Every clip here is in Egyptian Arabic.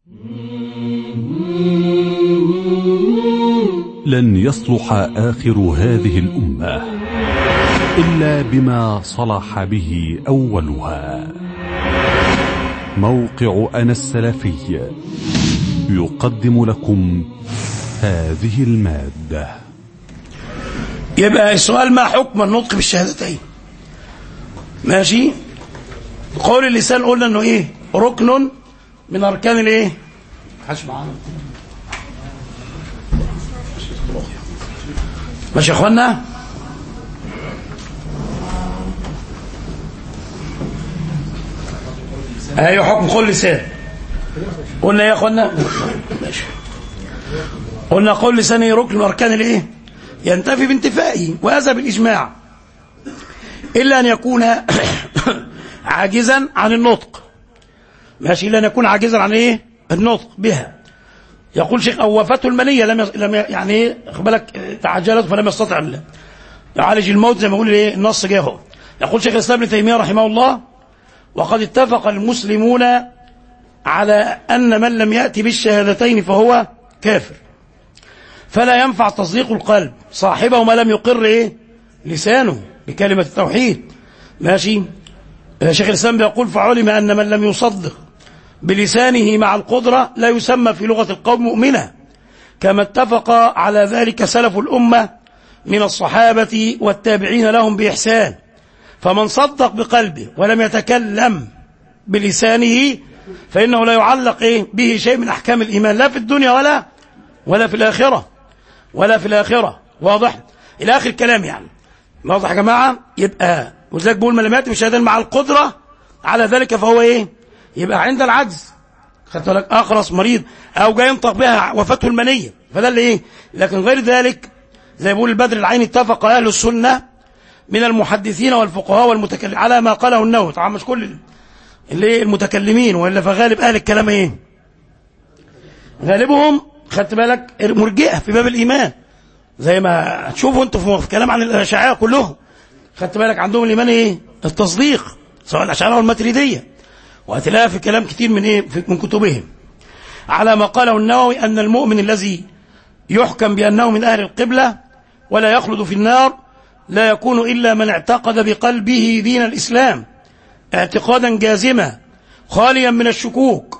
لن يصلح آخر هذه الأمة إلا بما صلح به أولها موقع أنا السلفي يقدم لكم هذه المادة يبقى السؤال ما حكم النطق بالشهادتين ماشي قول اللسان قلنا انه ايه ركن من اركان الايه حش معانا ماشي يا اخوانا ايوه حكم قول لسان قلنا ايه يا اخوانا ماشي قلنا قول لسانه ركن من اركان الايه ينتفي بانتفائه وهذا بالاجماع الا ان يكون عاجزا عن النطق ماشي الا ان يكون عاجزا عن ايه النطق بها يقول شيخ او وفاته المنيه لم يص... لم ي... يعني ايه خد بالك تعجلت فلم يستطع ال- يعالج الموت زي ما يقول ايه النص جه اهو يقول شيخ الاسلام ابن تيميه رحمه الله وقد اتفق المسلمون على ان من لم ياتي بالشهادتين فهو كافر فلا ينفع تصديق القلب صاحبه ما لم يقر ايه لسانه بكلمه التوحيد ماشي شيخ الاسلام بيقول فعلم ان من لم يصدق بلسانه مع القدرة لا يسمى في لغة القوم مؤمنا كما اتفق على ذلك سلف الأمة من الصحابة والتابعين لهم بإحسان فمن صدق بقلبه ولم يتكلم بلسانه فإنه لا يعلق إيه به شيء من أحكام الإيمان لا في الدنيا ولا ولا في الآخرة ولا في الآخرة واضح إلى آخر الكلام يعني واضح يا جماعة يبقى وذلك بقول من لم يأتي بالشهادة مع القدرة على ذلك فهو إيه يبقى عند العجز خدت بالك اخرس مريض او جاي ينطق بها وفاته المنيه فده اللي ايه لكن غير ذلك زي ما بيقول البدر العيني اتفق اهل السنه من المحدثين والفقهاء والمتكلمين على ما قاله النووي طبعا مش كل اللي المتكلمين والا فغالب اهل الكلام ايه غالبهم خدت بالك مرجئه في باب الايمان زي ما تشوفوا انتوا في كلام عن الاشاعره كلهم خدت بالك عندهم الايمان ايه التصديق سواء الاشاعره والماتريديه وهتلاقيها في كلام كتير من ايه في- من كتبهم على ما قاله النووي ان المؤمن الذي يحكم بانه من اهل القبله ولا يخلد في النار لا يكون الا من اعتقد بقلبه دين الاسلام اعتقادا جازما خاليا من الشكوك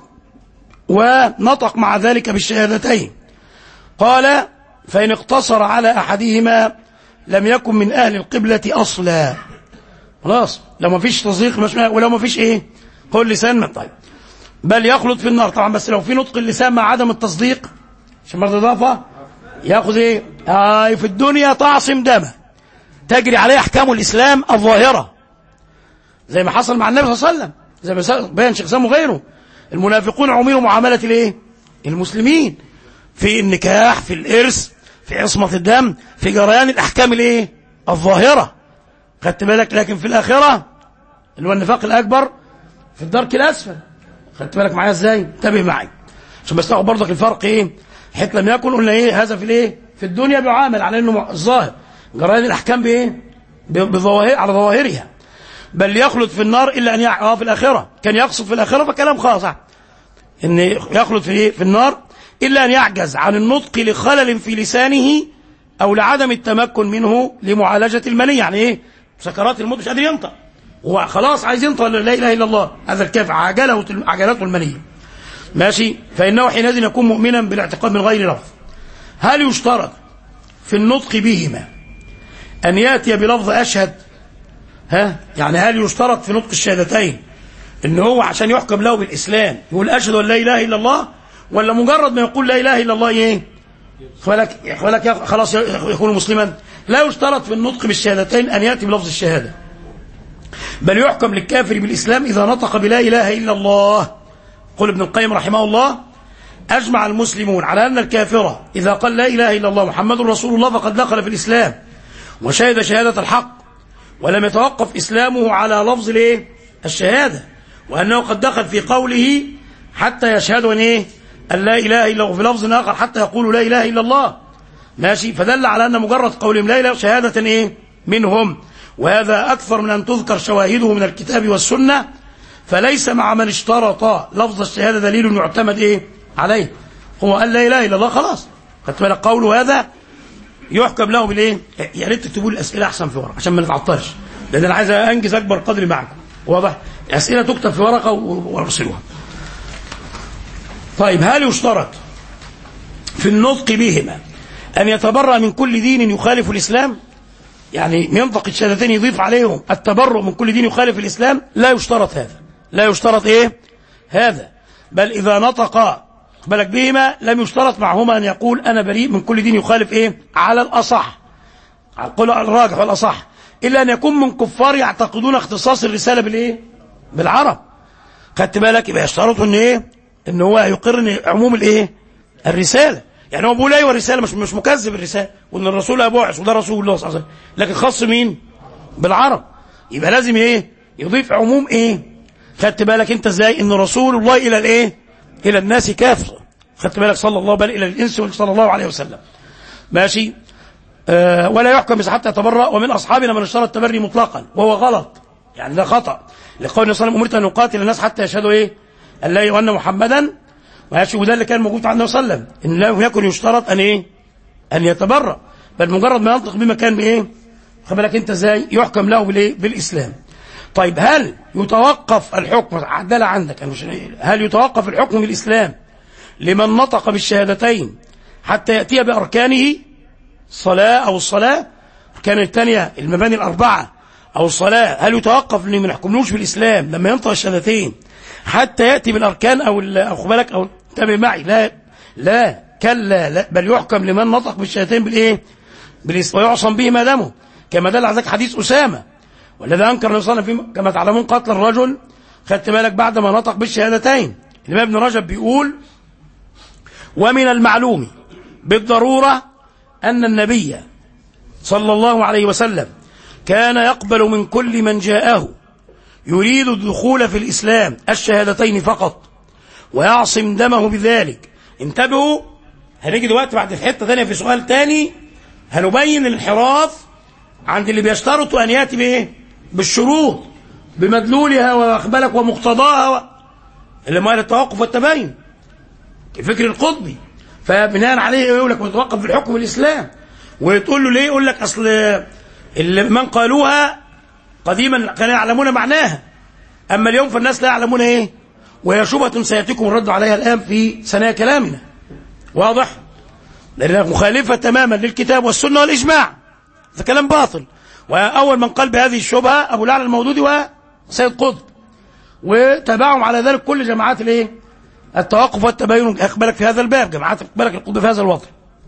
ونطق مع ذلك بالشهادتين قال فان اقتصر على احدهما لم يكن من اهل القبله اصلا خلاص لو ما فيش تصديق مش ولو ما فيش ايه قول لسان ما طيب بل يخلط في النار طبعا بس لو في نطق اللسان مع عدم التصديق عشان برضه اضافه ياخذ ايه آه في الدنيا تعصم دمه تجري عليه احكام الاسلام الظاهره زي ما حصل مع النبي صلى الله عليه وسلم زي ما بين شيخ سام وغيره المنافقون عملوا معامله الايه المسلمين في النكاح في الارث في عصمه الدم في جريان الاحكام الايه الظاهره خدت بالك لكن في الاخره اللي هو النفاق الاكبر في الدرك الاسفل خدت بالك معايا ازاي انتبه معي عشان بس تاخد برضك الفرق ايه حيث لم يكن قلنا ايه هذا في الايه في الدنيا بيعامل على انه الظاهر جرائد الاحكام بايه ب- بظواهر على ظواهرها بل يخلد في النار الا ان يع... اه في الاخره كان يقصد في الاخره فكلام خاص ان يخلد في ايه في النار الا ان يعجز عن النطق لخلل في لسانه او لعدم التمكن منه لمعالجه المنيه يعني ايه سكرات الموت مش قادر ينطق هو خلاص عايز ينطق لا اله الا الله هذا الكافر عجله عجلته المنيه ماشي فانه حينئذ يكون مؤمنا بالاعتقاد من غير لفظ هل يشترط في النطق بهما ان ياتي بلفظ اشهد ها يعني هل يشترط في نطق الشهادتين ان هو عشان يحكم له بالاسلام يقول اشهد ان لا اله الا الله ولا مجرد ما يقول لا اله الا الله ايه فلك فلك خلاص يكون مسلما لا يشترط في النطق بالشهادتين ان ياتي بلفظ الشهاده بل يحكم للكافر بالإسلام إذا نطق بلا إله إلا الله قل ابن القيم رحمه الله أجمع المسلمون على أن الكافر إذا قال لا إله إلا الله محمد رسول الله فقد دخل في الإسلام وشهد شهادة الحق ولم يتوقف إسلامه على لفظ الايه الشهادة وأنه قد دخل في قوله حتى يشهد أن إيه أن لا إله إلا الله في لفظ آخر حتى يقولوا لا إله إلا الله ماشي فدل على أن مجرد قولهم لا إله شهادة إيه منهم وهذا أكثر من أن تذكر شواهده من الكتاب والسنة فليس مع من اشترط لفظ الشهادة دليل يعتمد إيه عليه هو قال لا اله الا الله خلاص خدت بالك قوله هذا يحكم له بالايه يا ريت تكتبوا لي الاسئله احسن في ورقه عشان ما نتعطلش لان انا عايز انجز اكبر قدر معكم واضح الاسئله تكتب في ورقه و- وارسلوها طيب هل يشترط في النطق بهما أن يتبرأ من كل دين يخالف الإسلام يعني ينطق الشهادتين يضيف عليهم التبرؤ من كل دين يخالف الإسلام لا يشترط هذا لا يشترط إيه هذا بل إذا نطق بالك بهما لم يشترط معهما أن يقول أنا بريء من كل دين يخالف إيه على الأصح على القول الراجح والأصح إلا أن يكون من كفار يعتقدون اختصاص الرسالة بالإيه بالعرب خدت بالك يبقى يشترط ان ايه ان هو يقر ان عموم الايه الرساله يعني هو بيقول ايوه الرساله مش مش مكذب الرساله وان الرسول ابعث وده رسول الله صلى الله عليه وسلم لكن خاص مين بالعرب يبقى لازم ايه يضيف عموم ايه خدت بالك انت ازاي ان رسول الله الى الايه الى الناس كافه خدت بالك صلى الله بل الى الانس صلى الله عليه وسلم ماشي آه ولا يحكم بس حتى يتبرأ ومن أصحابنا من اشترى التبري مطلقا وهو غلط يعني ده خطأ لقول النبي صلى الله عليه وسلم أمرت أن أقاتل الناس حتى يشهدوا إيه أن لا وأن محمدا ويشهد وده اللي كان موجود عند النبي صلى الله عليه وسلم إن لا يكن يشترط أن إيه أن يتبرأ بل مجرد ما ينطق بما كان بإيه خد بالك أنت إزاي يحكم له بالإيه بالإسلام طيب هل يتوقف الحكم عدل عندك أنا مش هل يتوقف الحكم بالإسلام لمن نطق بالشهادتين حتى يأتي بأركانه الصلاة أو الصلاة كان الثانية المباني الأربعة أو الصلاة هل يتوقف اللي ما نحكملوش بالإسلام لما ينطق الشهادتين حتى يأتي بالأركان أو ال- أو خد بالك أو انتبه معي لا لا كلا لا بل يحكم لمن نطق بالشهادتين بالإيه؟ بالإس- ويعصم به ما دمه كما دل على ذلك حديث أسامة والذي أنكر النبي صلى الله عليه وسلم فيه كما تعلمون قتل الرجل خدت بالك بعد ما نطق بالشهادتين الإمام ابن رجب بيقول ومن المعلوم بالضرورة أن النبي صلى الله عليه وسلم كان يقبل من كل من جاءه يريد الدخول في الإسلام الشهادتين فقط ويعصم دمه بذلك انتبهوا هنيجي دلوقتي بعد في حتة ثانية في سؤال تاني هنبين الانحراف عند اللي بيشترطوا أن يأتي بإيه بالشروط بمدلولها وأخبالك ومقتضاها و... اللي ما التوقف والتباين الفكر القطبي فبناء عليه يقول لك متوقف في الحكم الاسلام وتقول له ليه يقول لك اصل اللي من قالوها قديما كانوا يعلمون معناها اما اليوم فالناس لا يعلمون ايه وهي شبهه سياتيكم الرد عليها الان في ثنايا كلامنا واضح لانها مخالفه تماما للكتاب والسنه والاجماع ده كلام باطل واول من قال بهذه الشبهه ابو الاعلى المودودي وسيد قطب وتابعهم على ذلك كل جماعات الايه التوقف والتباين اقبلك في هذا الباب جماعات اقبلك القطب في هذا الوضع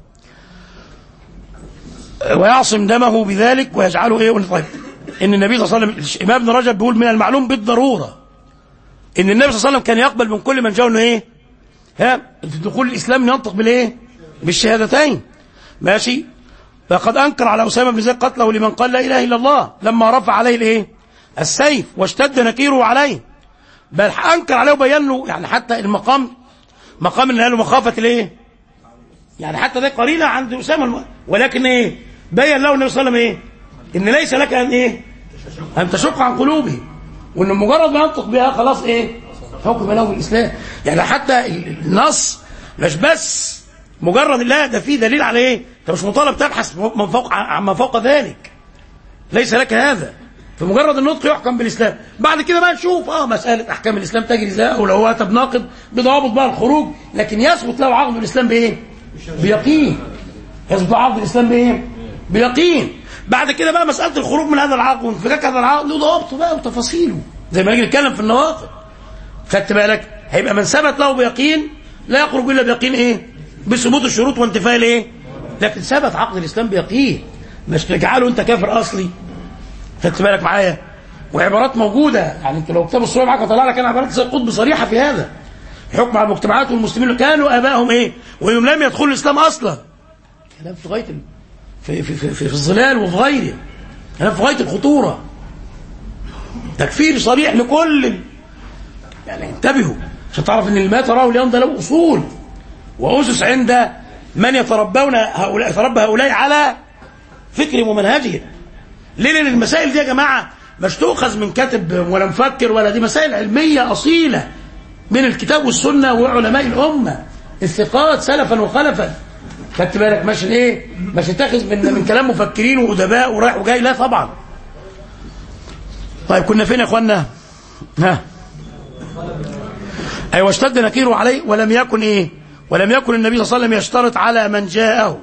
ويعصم دمه بذلك ويجعله ايه طيب ان النبي صلى الله عليه وسلم الامام ابن رجب بيقول من المعلوم بالضروره ان النبي صلى الله عليه وسلم كان يقبل من كل من جاء انه ايه ها في دخول الاسلام ينطق بالايه بالشهادتين ماشي فقد انكر على اسامه بن زيد قتله لمن قال لا اله الا الله لما رفع عليه الايه السيف واشتد نكيره عليه بل انكر عليه وبين له يعني حتى المقام مقام اللي قاله مخافه الايه يعني حتى ده قرينه عند اسامه الم... ولكن ايه بين له النبي صلى الله عليه وسلم ايه ان ليس لك ان ايه ان تشق عن قلوبهم وان مجرد ما ينطق بها خلاص ايه حكم له الاسلام يعني حتى النص مش بس مجرد لا ده فيه دليل على ايه انت مش مطالب تبحث من فوق عما فوق ذلك ليس لك هذا فمجرد النطق يحكم بالاسلام بعد كده بقى نشوف اه مساله احكام الاسلام تجري ازاي او لو هو اتى بناقض بضوابط بقى الخروج لكن يثبت له عقد الاسلام بايه بيقين يثبت له عقد الاسلام بايه بيقين بعد كده بقى مساله الخروج من هذا العقد وانفكاك هذا العقد له ضوابطه بقى وتفاصيله زي ما نيجي نتكلم في النواقض خدت بالك هيبقى من ثبت له بيقين لا يخرج الا بيقين ايه بثبوت الشروط وانتفاء الايه لكن ثبت عقد الاسلام بيقين مش تجعله انت كافر اصلي خدت بالك معايا وعبارات موجوده يعني انت لو كتاب الصوره معاك هطلع لك انا عبارات زي القطب صريحه في هذا الحكم على المجتمعات والمسلمين كانوا ابائهم ايه وهم لم يدخلوا الاسلام اصلا كلام في غايه ال... في, في, في, في, في الظلال وفي غيره كلام في غايه الخطوره تكفير صريح لكل يعني انتبهوا عشان تعرف ان ما تراه اليوم ده له اصول واسس عند من يتربون هؤلاء يتربى هؤلاء على فكرهم ومنهجهم ليه لان المسائل دي يا جماعه مش تؤخذ من كاتب ولا مفكر ولا دي مسائل علميه اصيله من الكتاب والسنه وعلماء الامه الثقات سلفا وخلفا خدت بالك ماشي ايه مش تاخذ من من كلام مفكرين وادباء ورايح وجاي لا طبعا طيب كنا فين يا اخوانا ها ايوه اشتد نكيره عليه ولم يكن ايه ولم يكن النبي صلى الله عليه وسلم يشترط على من جاءه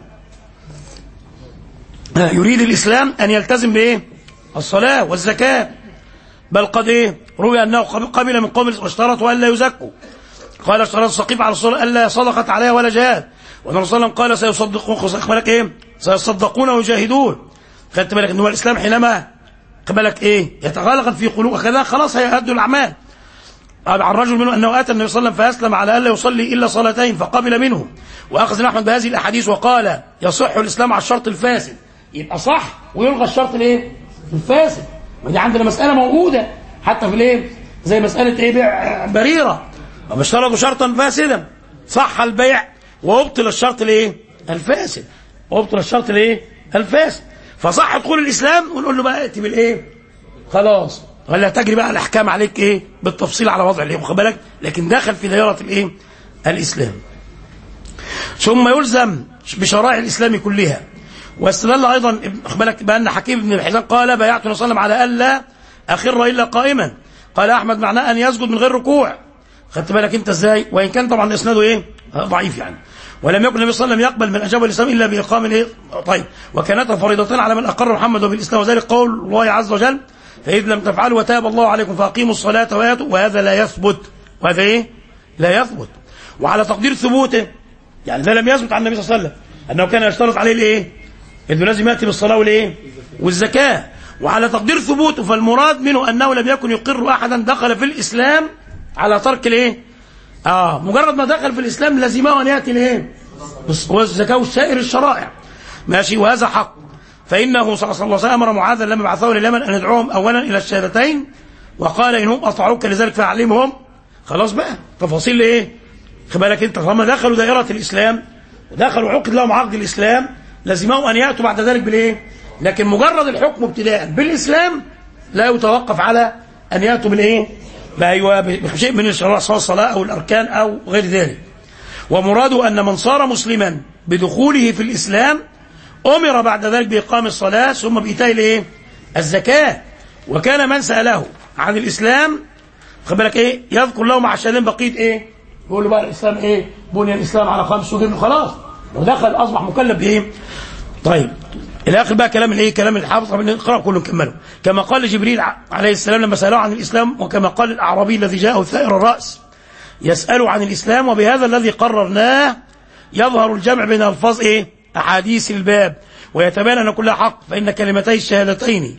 يريد الإسلام أن يلتزم بإيه الصلاة والزكاة بل قد إيه روي أنه قبل من قوم واشترطوا ألا يزكوا قال اشترط السقيف على الصلاة ألا صدقت عليها ولا جهاد والنبي صلى الله عليه وسلم قال سيصدقون خد بالك إيه سيصدقون ويجاهدون خدت بالك أن هو الإسلام حينما خد بالك إيه يتغلغل في قلوب كذا خلاص هيأدوا الأعمال قال عن رجل منه أنه أتى النبي صلى الله عليه وسلم فأسلم على ألا يصلي إلا صلاتين فقبل منه وأخذ أحمد بهذه الأحاديث وقال يصح الإسلام على الشرط الفاسد يبقى صح ويلغى الشرط الايه الفاسد ودي عندنا مسألة موجودة حتى في الايه زي مسألة ايه بيع بريرة وما اشترطوا شرطا فاسدا صح البيع وابطل الشرط الايه الفاسد وابطل الشرط الايه الفاسد فصح دخول الإسلام ونقول له بقى ائتي بالايه خلاص ولا تجري بقى الاحكام عليك ايه بالتفصيل على وضع الايه واخد بالك لكن دخل في دائره الايه الاسلام ثم يلزم بشرائع الاسلام كلها واستدل ايضا بالك بان حكيم بن الحزام قال بايعت النبي صلى الله عليه وسلم على الا اخر الا قائما قال احمد معناه ان يسجد من غير ركوع خدت بالك انت ازاي وان كان طبعا اسناده ايه ضعيف يعني ولم يكن النبي صلى الله عليه وسلم يقبل من اجاب الاسلام الا باقام الايه طيب وكانتا فريضتان على من اقر محمد بالاسلام وذلك قول الله عز وجل فاذ لم تفعلوا وتاب الله عليكم فاقيموا الصلاه واتوا وهذا لا يثبت وهذا ايه لا يثبت وعلى تقدير ثبوته يعني ده لم يثبت عن النبي صلى الله عليه وسلم انه كان يشترط عليه الايه انه لازم ياتي بالصلاه والايه والزكاه وعلى تقدير ثبوته فالمراد منه انه لم يكن يقر احدا دخل في الاسلام على ترك الايه اه مجرد ما دخل في الاسلام لزمه ان ياتي الايه والزكاه وسائر الشرائع ماشي وهذا حق فانه صلى الله عليه وسلم امر معاذا لما بعثه لليمن ان يدعوهم اولا الى الشهادتين وقال انهم اطاعوك لذلك فاعلمهم خلاص بقى تفاصيل ايه خد بالك انت لما دخلوا دائره الاسلام ودخلوا عقد لهم عقد الاسلام لزمهم أن يأتوا بعد ذلك بالإيه لكن مجرد الحكم ابتداء بالإسلام لا يتوقف على أن يأتوا بالإيه بأيوة بشيء من الصلاة أو الأركان أو غير ذلك ومراده أن من صار مسلما بدخوله في الإسلام أمر بعد ذلك بإقام الصلاة ثم بإيتاء الإيه الزكاة وكان من سأله عن الإسلام خد بالك إيه يذكر له مع الشهادين بقية إيه يقول له بقى الإسلام إيه بني الإسلام على خمس وجن خلاص ودخل اصبح مكلف بايه طيب الاخر بقى كلام الايه كلام الحافظ طبعا نقرا كله نكمله كما قال جبريل عليه السلام لما سالوه عن الاسلام وكما قال الاعرابي الذي جاءه ثائر الراس يسال عن الاسلام وبهذا الذي قررناه يظهر الجمع بين الفاظ ايه احاديث الباب ويتبين ان كلها حق فان كلمتي الشهادتين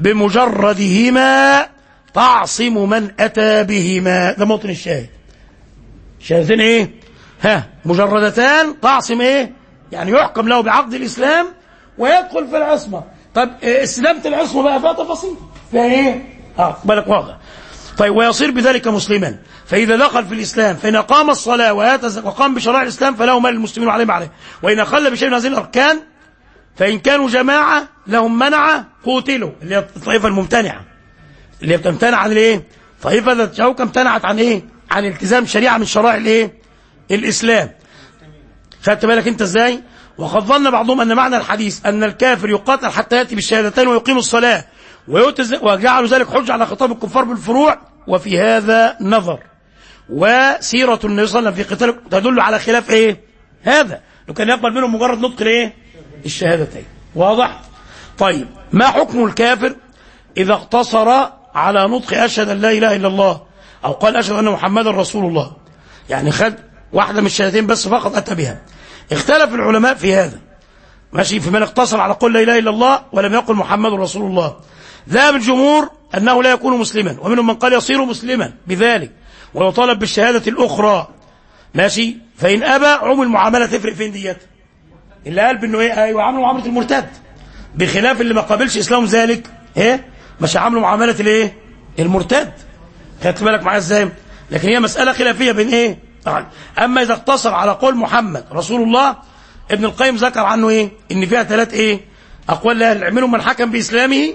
بمجردهما تعصم من اتى بهما ده موطن الشاهد شهادتين ايه ها مجردتان تعصم ايه يعني يحكم له بعقد الاسلام ويدخل في العصمه طب استلامه العصمه بقى فيها تفاصيل فيها ايه اه بالك واضح طيب ويصير بذلك مسلما فاذا دخل في الاسلام فان اقام الصلاه واتى وقام بشرائع الاسلام فله مال المسلمين عليه عليه وان اخل بشيء من هذه الاركان فان كانوا جماعه لهم منع قوتلوا اللي هي الطائفه الممتنعه اللي هي بتمتنع عن الايه طائفه ذات شوكه امتنعت عن ايه عن التزام شريعه من شرائع الايه الإسلام خدت بالك أنت إزاي وقد ظن بعضهم أن معنى الحديث أن الكافر يقاتل حتى يأتي بالشهادتين ويقيم الصلاة وجعلوا ذلك حجة على خطاب الكفار بالفروع وفي هذا نظر وسيرة النبي صلى الله عليه وسلم في قتال تدل على خلاف إيه هذا لو كان يقبل منهم مجرد نطق الايه الشهادتين واضح طيب ما حكم الكافر إذا اقتصر على نطق أشهد أن لا إله إلا الله أو قال أشهد أن محمدا رسول الله يعني خد واحدة من الشهادتين بس فقط أتى بها اختلف العلماء في هذا ماشي في من اقتصر على قول لا إله إلا الله ولم يقل محمد رسول الله ذهب الجمهور أنه لا يكون مسلما ومنهم من قال يصير مسلما بذلك ويطالب بالشهادة الأخرى ماشي فإن أبى عم المعاملة تفرق فين ديت اللي قال بأنه إيه أيوة عملوا معاملة المرتد بخلاف اللي ما قابلش إسلام ذلك إيه مش عاملوا معاملة الإيه المرتد خدت بالك معايا إزاي لكن هي مسألة خلافية بين إيه طبعا أما إذا اقتصر على قول محمد رسول الله ابن القيم ذكر عنه إيه إن فيها ثلاث إيه أقوال لا منهم من حكم بإسلامه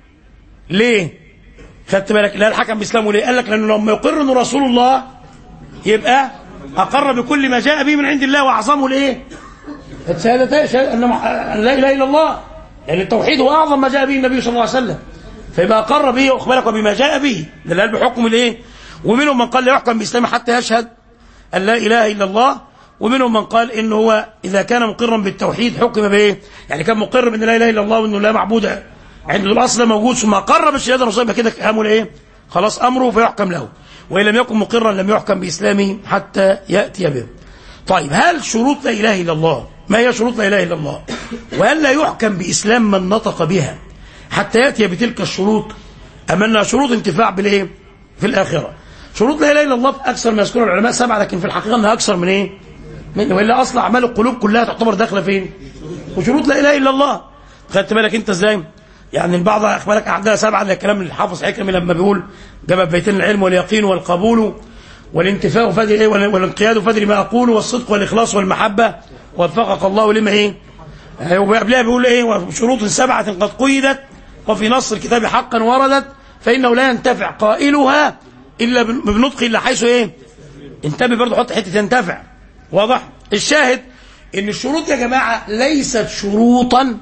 ليه خدت بالك لا الحكم بإسلامه ليه قال لك لأنه لما يقر أنه رسول الله يبقى اقر بكل ما جاء به من عند الله واعظمه الايه الشهادتين شهادة ان مح- أن لا اله الا الله لان التوحيد هو اعظم ما جاء به النبي صلى الله عليه وسلم فيبقى اقر به واخبرك بما جاء به ده اللي قال بحكم الايه ومنهم من قال لا يحكم باسلام حتى يشهد ان لا اله الا الله ومنهم من قال ان هو اذا كان مقرا بالتوحيد حكم بايه يعني كان مقر بان لا اله الا الله وانه لا معبود عنده الاصل موجود ثم اقر بالشهاده الرسول يبقى كده امره ايه خلاص امره فيحكم له وان لم يكن مقرا لم يحكم باسلامه حتى ياتي به طيب هل شروط لا اله الا الله ما هي شروط لا اله الا الله وهل لا يحكم باسلام من نطق بها حتى ياتي بتلك الشروط ام انها شروط انتفاع بالايه في الاخره شروط لا اله الا الله اكثر ما يذكرها العلماء سبعه لكن في الحقيقه انها اكثر من ايه من والا اصل اعمال القلوب كلها تعتبر داخله فين وشروط لا اله الا الله خدت بالك انت ازاي يعني البعض اخبارك عندها سبعه ده كلام الحافظ حكمي لما بيقول جاب بيتين العلم واليقين والقبول والانتفاء فدري ايه وال- والانقياد فدري ما اقول والصدق والاخلاص والمحبه وفقك الله لما ايه آه، وقبلها بيقول ايه وشروط سبعه قد قيدت وفي نص الكتاب حقا وردت فانه لا ينتفع قائلها الا بن- بنطق الا حيث ايه انتبه برضه حط حته ينتفع واضح الشاهد ان الشروط يا جماعه ليست شروطا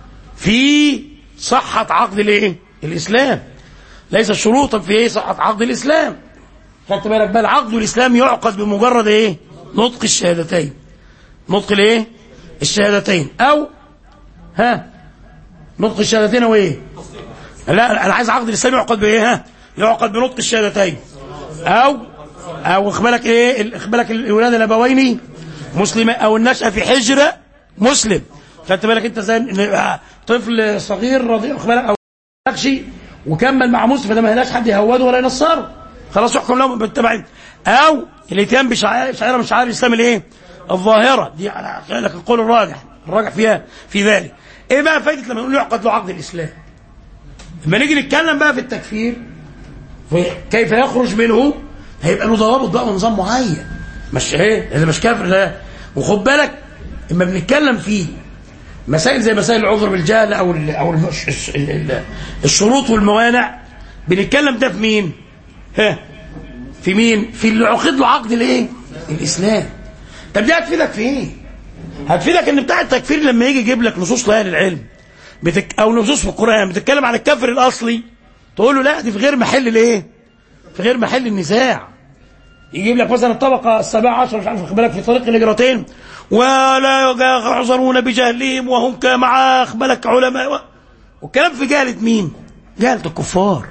في صحه عقد الايه الاسلام ليست شروطا في ايه صحه عقد الاسلام خدت بالك بل عقد الاسلام يعقد بمجرد ايه نطق الشهادتين نطق الايه الشهادتين او ها نطق الشهادتين او ايه لا انا عايز عقد الاسلام يعقد بايه ها يعقد بنطق الشهادتين او او اخبالك ايه اخبالك الولاد الابوين مسلم او النشأة في حجر مسلم خدت بالك انت زي إن طفل صغير رضيع اخبالك او شيء وكمل مع مسلم فده ما هلاش حد يهوده ولا ينصره خلاص يحكم لهم بالتبعين او الاتيان بشعائر شعيره من شعائر الاسلام الايه الظاهره دي على لك القول الراجح الراجح فيها في ذلك ايه بقى فايده لما نقول يعقد له عقد الاسلام لما نيجي نتكلم بقى في التكفير في كيف يخرج منه هيبقى له ضوابط بقى ونظام معين مش ايه اللي مش كافر لا وخد بالك اما بنتكلم فيه مسائل زي مسائل العذر بالجهل او ال او ال ال ال الشروط والموانع بنتكلم ده في مين؟ ها في مين؟ في اللي عقد له عقد الايه؟ الاسلام طب دي هتفيدك في ايه؟ هتفيدك ان بتاع التكفير لما يجي يجيب لك نصوص لاهل العلم بتك او نصوص في القران بتتكلم عن الكفر الاصلي تقول له لا دي في غير محل الايه؟ في غير محل النزاع يجيب لك مثلا الطبقة السابعة عشر مش عارف واخد بالك في طريق الهجرتين ولا يعذرون بجهلهم وهم مع بالك علماء و... والكلام في جهلة مين؟ جهلة الكفار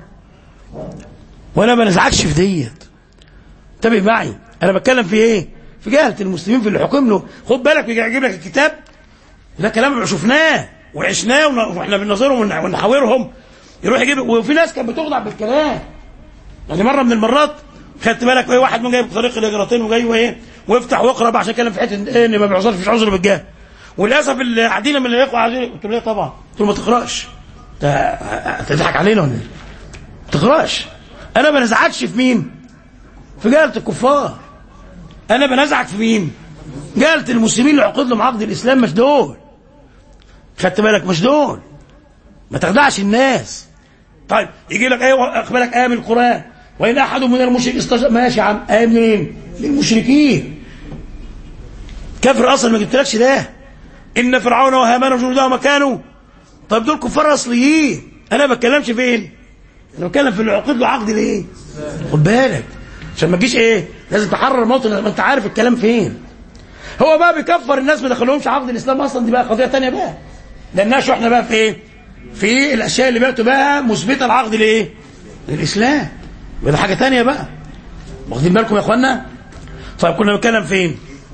وانا ما نزعجش في ديت انتبه معي انا بتكلم في ايه؟ في جهلة المسلمين في اللي حكم له خد بالك يجيب لك الكتاب ده كلام شفناه وعشناه ون- واحنا بننظرهم ون- ونحاورهم يروح يجيب وفي ناس كانت بتخضع بالكلام يعني مره من المرات خدت بالك ايه واحد من جاي بطريق الهجرتين وجاي وايه ويفتح ويقرا بقى عشان يتكلم في حته ايه ان ما بيعذرش فيش عذر بالجهل وللاسف اللي قاعدين من الاخوه قاعدين قلت له ليه طبعا قلت له ما تقراش ده تضحك علينا ولا ايه؟ ما تقراش انا ما بنزعجش في مين؟ في جهله الكفار انا بنزعج في مين؟ جهله المسلمين اللي عقد لهم عقد الاسلام مش دول خدت بالك مش دول ما تخدعش الناس طيب يجي لك ايه اخبارك ايه من القران وان احد من المشرك استجاب ماشي يا عم ايه منين؟ للمشركين كافر اصلا ما جبتلكش ده ان فرعون وهامان وجنودهما كانوا طيب دول كفار اصليين انا ما بتكلمش فين؟ انا بتكلم في اللي عقد له عقد الايه؟ خد بالك عشان ما تجيش ايه؟ لازم تحرر الموطن ما انت عارف الكلام فين هو بقى بيكفر الناس ما دخلهمش عقد الاسلام اصلا دي بقى قضيه ثانيه بقى لانها احنا بقى في ايه؟ في الاشياء اللي بقت بقى مثبته العقد لايه؟ للاسلام يبقى ده حاجه ثانيه بقى واخدين بالكم يا اخوانا؟ طيب كنا بنتكلم فين؟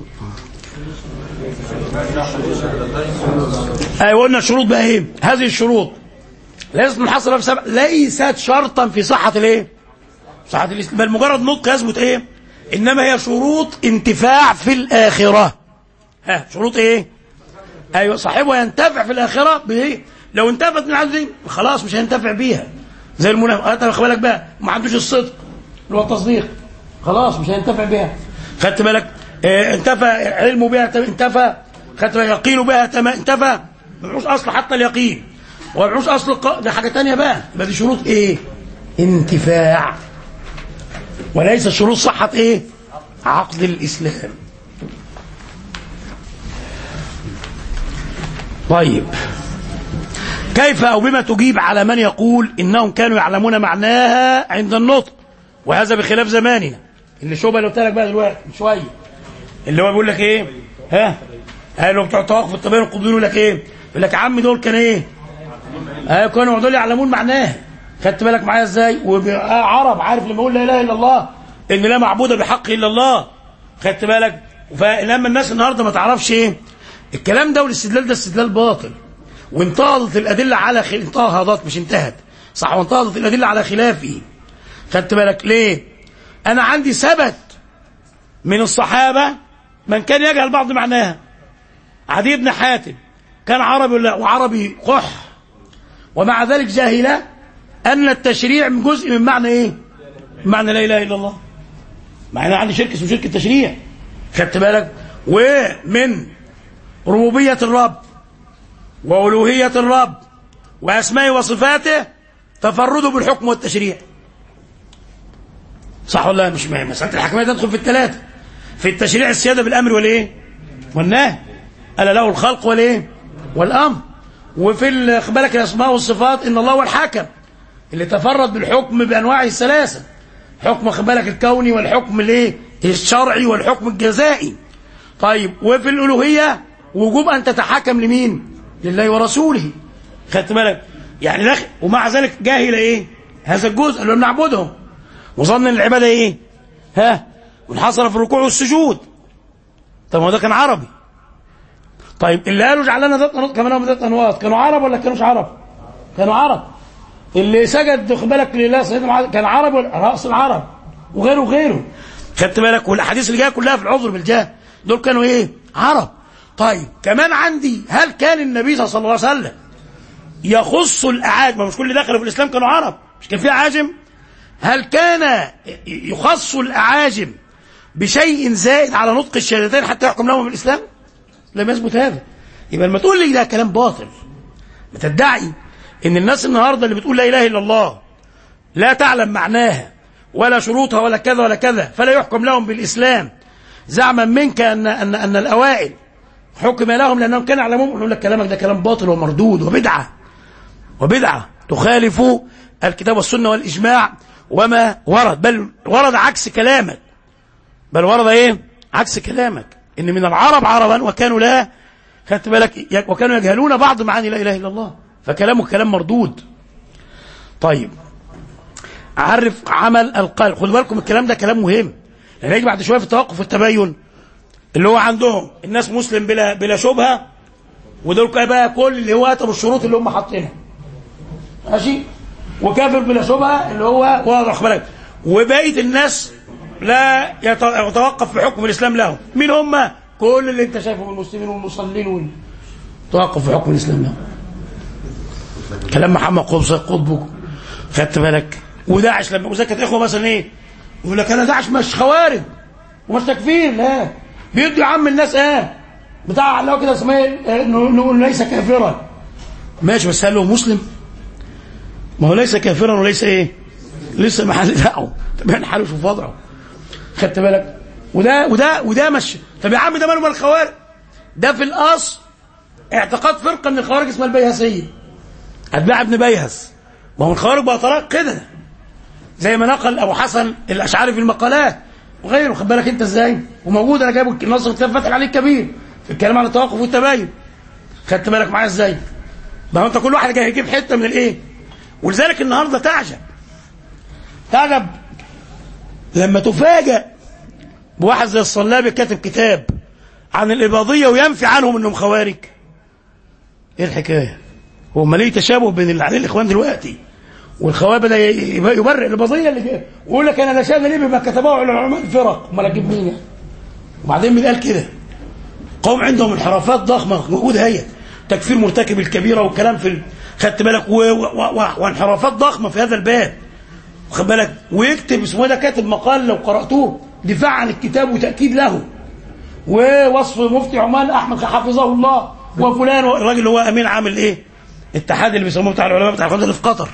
ايوه قلنا الشروط بقى ايه؟ هذه الشروط ليست منحصره في سبع ليست شرطا في صحه الايه؟ صحه الاسلام بل مجرد نطق يثبت ايه؟ انما هي شروط انتفاع في الاخره ها شروط ايه؟ ايوه صاحبه ينتفع في الاخره بايه؟ لو انتفت من عنده دي خلاص مش هينتفع بيها زي المنافق انت خلي بالك بقى ما عندوش الصدق اللي هو التصديق خلاص مش هينتفع بيها خدت بالك اه انتفى علمه بها تم- انتفى خدت بالك يقينه بها تم- انتفى ما معوش اصل حتى اليقين وما معوش اصل الق... ده حاجه ثانيه بقى يبقى دي شروط ايه؟ انتفاع وليس شروط صحه ايه؟ عقد الإسلام طيب كيف أو بما تجيب على من يقول إنهم كانوا يعلمون معناها عند النطق وهذا بخلاف زماننا اللي شبه اللي قلت لك بقى دلوقتي من شويه اللي هو بيقول لك ايه ها قالوا بتوع التوقف الطبيعي القطبيين يقول لك ايه يقول لك يا عم دول كان ايه آه كانوا دول يعلمون معناها خدت بالك معايا ازاي وعرب عارف لما يقول لا اله الا الله ان لا معبود بحق الا الله خدت بالك فلما الناس النهارده ما تعرفش ايه الكلام ده والاستدلال ده استدلال باطل وانتهضت الادله على خل... انتهضت مش انتهت صح وانتهضت الادله على خلافه خدت بالك ليه انا عندي ثبت من الصحابه من كان يجهل بعض معناها عدي بن حاتم كان عربي ولا وعربي قح ومع ذلك جاهل ان التشريع جزء من معنى ايه معنى لا اله الا الله مع ان عندي شرك اسمه شرك التشريع خدت بالك ومن ربوبيه الرب والوهيه الرب واسمائه وصفاته تفرده بالحكم والتشريع صح ولا مش مساله الحكميه تدخل في الثلاثه في التشريع السياده بالامر والايه والنهي الا له الخلق والايه والامر وفي خد بالك الاسماء والصفات ان الله هو الحكم اللي تفرد بالحكم بانواعه الثلاثه حكم خد بالك الكوني والحكم الايه الشرعي والحكم الجزائي طيب وفي الالوهيه وجوب ان تتحكم لمين لله ورسوله خدت بالك يعني دخل ومع ذلك جاهل ايه هذا الجزء اللي بنعبدهم وظن ان العباده ايه ها وانحصر في الركوع والسجود طب ما ده كان عربي طيب اللي قالوا اجعل لنا ذات انواط كما لهم ذات انواط كانوا عرب ولا كانوش عرب كانوا عرب اللي سجد خد بالك لله سيدنا معاذ كان عرب ولا راس العرب وغيره وغيره خدت بالك والاحاديث اللي جايه كلها في العذر بالجاه دول كانوا ايه عرب طيب كمان عندي هل كان النبي صلى الله عليه وسلم يخص الاعاجم مش كل اللي دخلوا في الاسلام كانوا عرب مش كان في اعاجم هل كان يخص الاعاجم بشيء زائد على نطق الشهادتين حتى يحكم لهم بالاسلام لم يثبت هذا يبقى لما تقول لي ده كلام باطل بتدعي ان الناس النهارده اللي بتقول لا اله الا الله لا تعلم معناها ولا شروطها ولا كذا ولا كذا فلا يحكم لهم بالاسلام زعما منك ان ان ان الاوائل حكم لهم لانهم كانوا يعلمون نقول لك كلامك ده كلام باطل ومردود وبدعه وبدعه تخالف الكتاب والسنه والاجماع وما ورد بل ورد عكس كلامك بل ورد ايه عكس كلامك ان من العرب عربا وكانوا لا خدت بالك وكانوا يجهلون بعض معاني لا اله الا الله فكلامه كلام مردود طيب عرف عمل القلب خدوا بالكم الكلام ده كلام مهم لان يجي بعد شويه في التوقف والتبين اللي هو عندهم الناس مسلم بلا بلا شبهه ودول بقى كل اللي هو اتوا بالشروط اللي هم حاطينها ماشي وكافر بلا شبهه اللي هو واضح بالك وبقيه الناس لا يتوقف في حكم الاسلام لهم مين هم كل اللي انت شايفه من المسلمين والمصلين وال... توقف في حكم الاسلام لهم كلام محمد قطب قطب خدت بالك وداعش لما وزي كانت اخوه مثلا ايه يقول لك انا داعش مش خوارج ومش تكفير لا بيدوا يا عم الناس ايه بتاع اللي هو كده اسمه نقول ليس كافرا ماشي بس هل هو مسلم ما هو ليس كافرا وليس ايه لسه محل دعوه طب حاله شوف وضعه خدت بالك وده وده وده مش طب يا عم ده ماله مال الخوارج ده في الاصل اعتقاد فرقه من الخوارج اسمها البيهسيه اتباع ابن بيهس ما هو الخوارج بقى طلاق كده زي ما نقل ابو حسن الاشعري في المقالات وغيره خد بالك انت ازاي وموجود انا جايبه النصر كتاب فتح عليه الكبير في الكلام عن التوقف والتباين خدت بالك معايا ازاي ما هو انت كل واحد جاي يجيب حته من الايه ولذلك النهارده تعجب تعجب لما تفاجأ بواحد زي الصلابي كاتب كتاب عن الإباضية وينفي عنهم انهم خوارج ايه الحكاية هو ما ليه تشابه بين اللي عليه الاخوان دلوقتي والخوارج بدا يبرئ الإباضية اللي جاي ويقول لك انا لا شأن ليه بما كتبوه علماء الفرق امال اجيب مين يعني وبعدين مين قال كده قوم عندهم انحرافات ضخمة موجودة هي تكفير مرتكب الكبيرة والكلام في ال... خدت بالك و... و... و... وانحرافات ضخمة في هذا الباب واخد بالك ويكتب اسمه ده كاتب مقال لو قرأتوه دفاع عن الكتاب وتأكيد له ووصف مفتي عمان أحمد حفظه الله وفلان الراجل اللي هو أمين عامل إيه الاتحاد اللي بيسموه بتاع العلماء بتاع الخضر اللي في قطر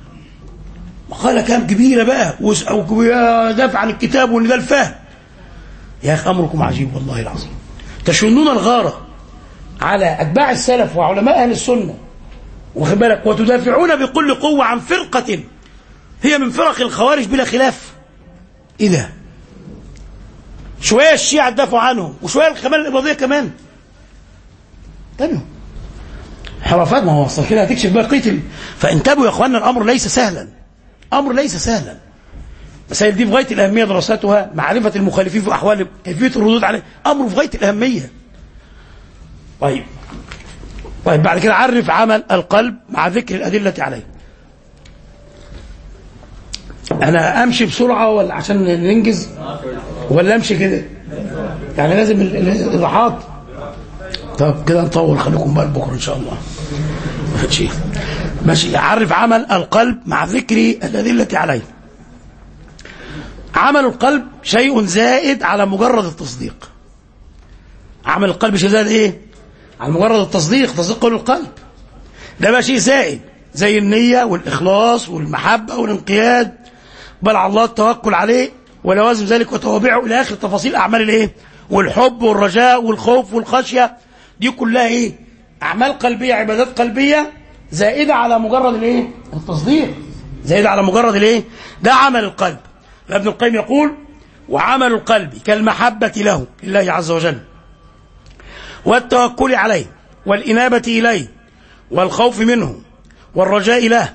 مقالة كام كبيرة بقى ودافع عن الكتاب وإن ده الفهم يا أخي أمركم عجيب والله العظيم تشنون الغارة على أتباع السلف وعلماء أهل السنة واخد بالك وتدافعون بكل قوة عن فرقة هي من فرق الخوارج بلا خلاف إيه ده شوية الشيعة تدافعوا عنهم وشوية الخمال الإباضية كمان انتبهوا حرفات ما هو اصلا كده هتكشف بقية ال... فانتبهوا يا اخوانا الامر ليس سهلا امر ليس سهلا مسائل دي في غايه الاهميه دراستها معرفه المخالفين في احوال كيفيه الردود عليه امر في غايه الاهميه طيب طيب بعد كده عرف عمل القلب مع ذكر الادله عليه انا امشي بسرعه ولا عشان ننجز ولا امشي كده يعني لازم ال- ال- الايضاحات طب كده نطول خليكم بقى بكره ان شاء الله ماشي ماشي عرف عمل القلب مع ذكر الادله عليه عمل القلب شيء زائد على مجرد التصديق عمل القلب شيء زائد ايه على مجرد التصديق تصديق قول القلب ده بقى شيء زائد زي النية والإخلاص والمحبة والانقياد بل على الله التوكل عليه ولوازم ذلك وتوابعه إلى آخر تفاصيل أعمال الإيه والحب والرجاء والخوف والخشية دي كلها إيه أعمال قلبية عبادات قلبية زائدة على مجرد الإيه التصديق زائدة على مجرد الإيه ده عمل القلب ابن القيم يقول وعمل القلب كالمحبة له لله عز وجل والتوكل عليه والإنابة إليه والخوف منه والرجاء له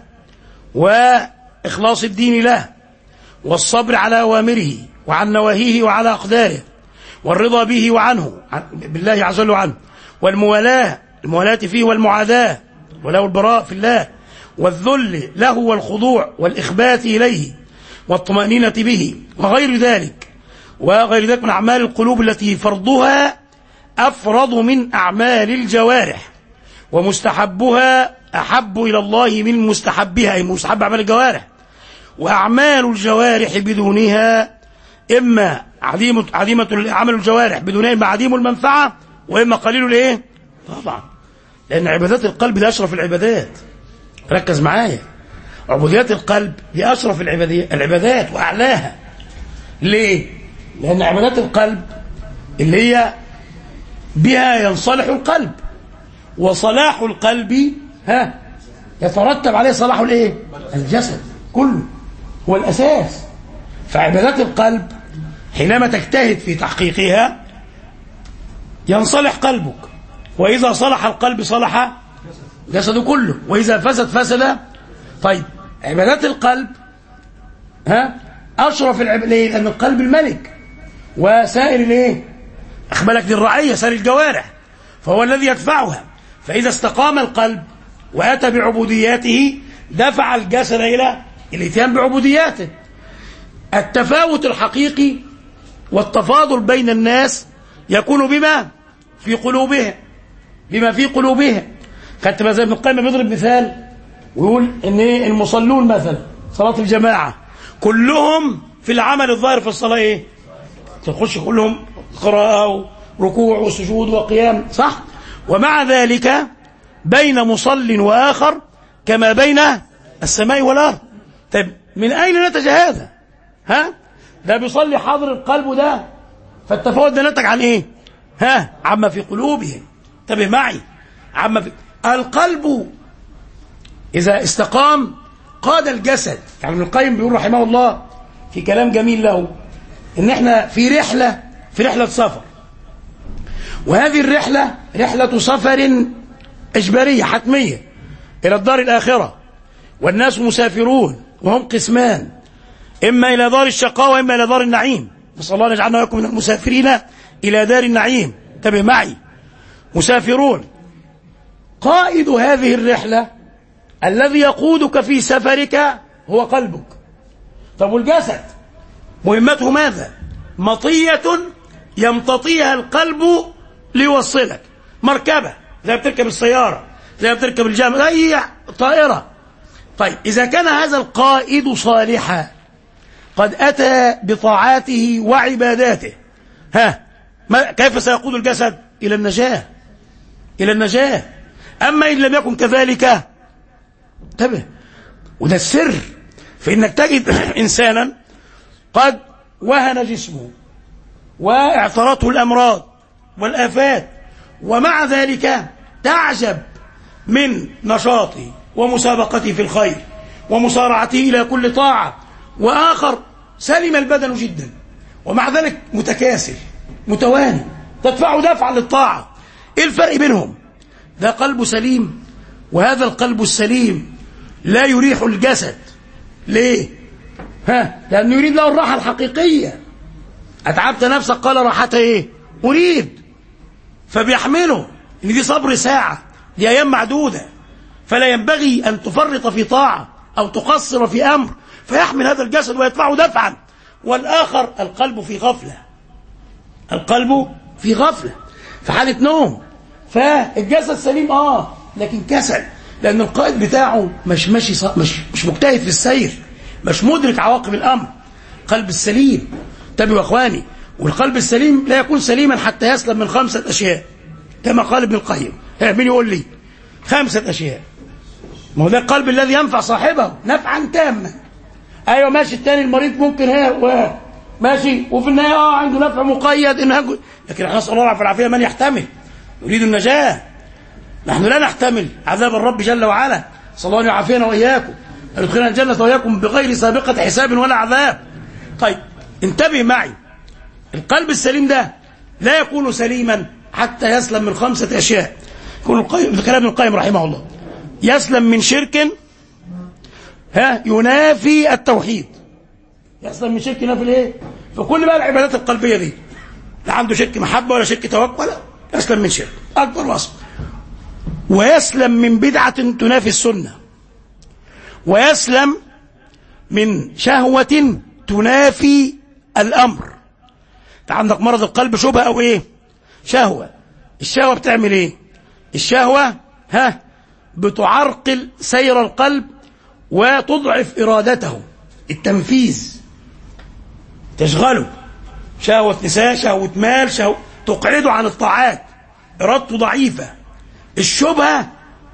وإخلاص الدين له والصبر على أوامره وعن نواهيه وعلى أقداره والرضا به وعنه عن بالله عز وجل عنه والموالاة الموالاة فيه والمعاداة وله البراء في الله والذل له والخضوع والإخبات إليه والطمأنينة به وغير ذلك وغير ذلك من أعمال القلوب التي فرضها أفرض من أعمال الجوارح ومستحبها أحب إلى الله من مستحبها أي مستحب أعمال الجوارح وأعمال الجوارح بدونها إما عديمة عديمة عمل الجوارح بدونها إما عديم المنفعة وإما قليل الإيه؟ طبعا لأن عبادات القلب دي أشرف العبادات ركز معايا عبوديات القلب دي أشرف العبادية العبادات وأعلاها ليه؟ لأن عبادات القلب اللي هي بها ينصلح القلب وصلاح القلب ها يترتب عليه صلاح الايه الجسد كله هو الاساس فعبادات القلب حينما تجتهد في تحقيقها ينصلح قلبك واذا صلح القلب صلح جسده كله واذا فسد فسد طيب عبادات القلب ها اشرف العب... ليه؟ لان القلب الملك وسائر الايه اخبالك دي الرعيه سائر الجوارح فهو الذي يدفعها فاذا استقام القلب واتى بعبودياته دفع الجسد الى الاتيان بعبودياته التفاوت الحقيقي والتفاضل بين الناس يكون بما في قلوبهم بما في قلوبهم خدت بقى زي ابن القيم بيضرب مثال ويقول ان ايه المصلون مثلا صلاه الجماعه كلهم في العمل الظاهر في الصلاه ايه تخش كلهم قراءه وركوع وسجود وقيام صح ومع ذلك بين مصل واخر كما بين السماء والارض طيب من اين نتج هذا ها ده بيصلي حاضر القلب ده فالتفاوت ده نتج عن ايه ها عما في قلوبهم انتبه معي عما في القلب اذا استقام قاد الجسد يعني ابن القيم بيقول رحمه الله في كلام جميل له ان احنا في رحله في رحله سفر وهذه الرحله رحله سفر اجباريه حتميه الى الدار الاخره والناس مسافرون وهم قسمان اما الى دار الشقاء واما الى دار النعيم نسال الله ان يجعلنا وياكم من المسافرين الى دار النعيم انتبه معي مسافرون قائد هذه الرحله الذي يقودك في سفرك هو قلبك طب والجسد مهمته ماذا مطية يمتطيها القلب ليوصلك مركبة زي ما بتركب السيارة زي ما بتركب الجامع أي طائرة طيب إذا كان هذا القائد صالحا قد أتى بطاعاته وعباداته ها ما كيف سيقود الجسد إلى النجاة إلى النجاة أما إن لم يكن كذلك انتبه وده السر فإنك تجد إنسانا قد وهن جسمه واعتراته الأمراض والآفات ومع ذلك تعجب من نشاطه ومسابقته في الخير ومسارعته إلى كل طاعة وآخر سلم البدن جدا ومع ذلك متكاسل متواني تدفعه دفعا للطاعة إيه الفرق بينهم ده قلب سليم وهذا القلب السليم لا يريح الجسد ليه ها لأنه يريد له الراحة الحقيقية أتعبت نفسك قال راحتها إيه أريد فبيحمله إن دي صبر ساعة دي أيام معدودة فلا ينبغي أن تفرط في طاعة أو تقصر في أمر فيحمل هذا الجسد ويدفعه دفعا والآخر القلب في غفلة القلب في غفلة في حالة نوم فالجسد سليم آه لكن كسل لأن القائد بتاعه مش ماشي ص... مش مش مجتهد في السير مش مدرك عواقب الأمر قلب السليم انتبهوا يا إخواني والقلب السليم لا يكون سليما حتى يسلم من خمسة أشياء كما قال ابن القيم ها مين يقول لي خمسة أشياء ما هو ده القلب الذي ينفع صاحبه نفعا تاما ايوه ماشي التاني المريض ممكن ها و ماشي وفي النهايه اه عنده نفع مقيد ان هنجو... لكن احنا نسال الله العافيه من يحتمل يريد النجاه نحن لا نحتمل عذاب الرب جل وعلا صلى الله عليه يعافينا واياكم ان يدخلنا الجنه واياكم بغير سابقه حساب ولا عذاب طيب انتبه معي القلب السليم ده لا يكون سليما حتى يسلم من خمسه اشياء يكون القيم كلام ابن القيم رحمه الله يسلم من شرك ها ينافي التوحيد يسلم من شرك ينافي الايه فكل بقى العبادات القلبيه دي لا عنده شرك محبه ولا شرك توكل ولا يسلم من شرك اكبر واصغر ويسلم من بدعه تنافي السنه ويسلم من شهوه تنافي الامر انت عندك مرض القلب شبهه او ايه شهوه الشهوه بتعمل ايه الشهوه ها بتعرقل سير القلب وتضعف إرادته التنفيذ تشغله شهوة نساء شهوة مال شهوة تقعده عن الطاعات إرادته ضعيفة الشبهة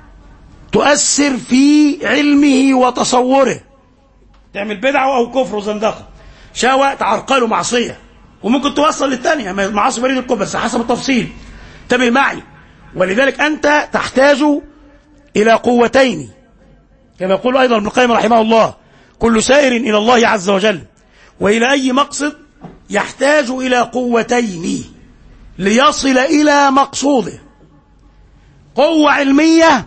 تؤثر في علمه وتصوره تعمل بدعة أو كفر وزندقة شهوة تعرقله معصية وممكن توصل للثانية معاصي بريد الكفر بس حسب التفصيل انتبه معي ولذلك أنت تحتاج إلى قوتين كما يقول أيضا ابن القيم رحمه الله كل سائر إلى الله عز وجل وإلى أي مقصد يحتاج إلى قوتين ليصل إلى مقصوده قوة علمية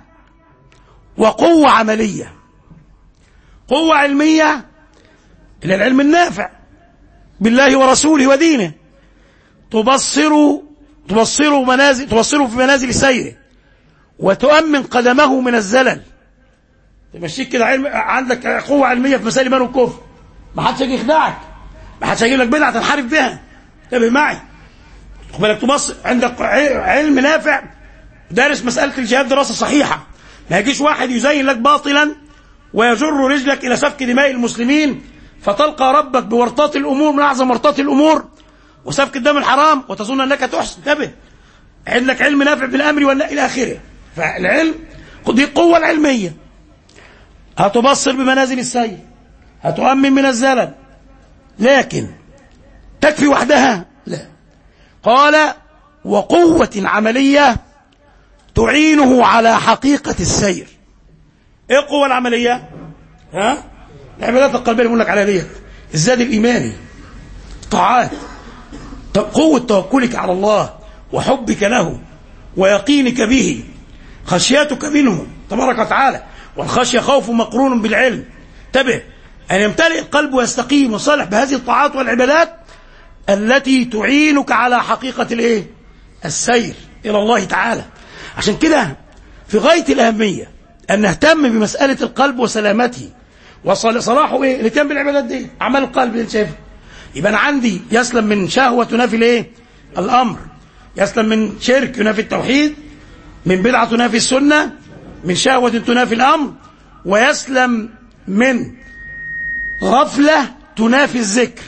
وقوة عملية قوة علمية إلى العلم النافع بالله ورسوله ودينه تبصر تبصر منازل تبصره في منازل سيره وتؤمن قدمه من الزلل تمشيك كده علم عندك قوة علمية في مسائل الإيمان والكفر ما حدش هيجي يخدعك ما حدش هيجيب لك بدعة تنحرف بها انتبه معي خد بالك تبص عندك علم نافع دارس مسألة الجهاد دراسة صحيحة ما يجيش واحد يزين لك باطلا ويجر رجلك إلى سفك دماء المسلمين فتلقى ربك بورطات الأمور من أعظم ورطات الأمور وسفك الدم الحرام وتظن أنك تحسن انتبه عندك علم نافع بالأمر والنهي إلى آخره فالعلم دي القوة العلمية هتبصر بمنازل السير هتؤمن من الزلل لكن تكفي وحدها لا قال وقوة عملية تعينه على حقيقة السير ايه القوة العملية ها العبادات القلبية اللي بقول لك عليها ديت الزاد الإيماني طاعات قوة توكلك على الله وحبك له ويقينك به خشيتك منه تبارك وتعالى والخشية خوف مقرون بالعلم انتبه أن يمتلئ القلب ويستقيم وصالح بهذه الطاعات والعبادات التي تعينك على حقيقة الايه السير إلى الله تعالى عشان كده في غاية الأهمية أن نهتم بمسألة القلب وسلامته وصلاحه إيه اللي كان بالعبادات دي أعمال القلب اللي شايفه يبقى أنا عندي يسلم من شهوة تنافي الايه الأمر يسلم من شرك ينافي التوحيد من بدعة تنافي السنة من شهوة تنافي الأمر ويسلم من غفلة تنافي الذكر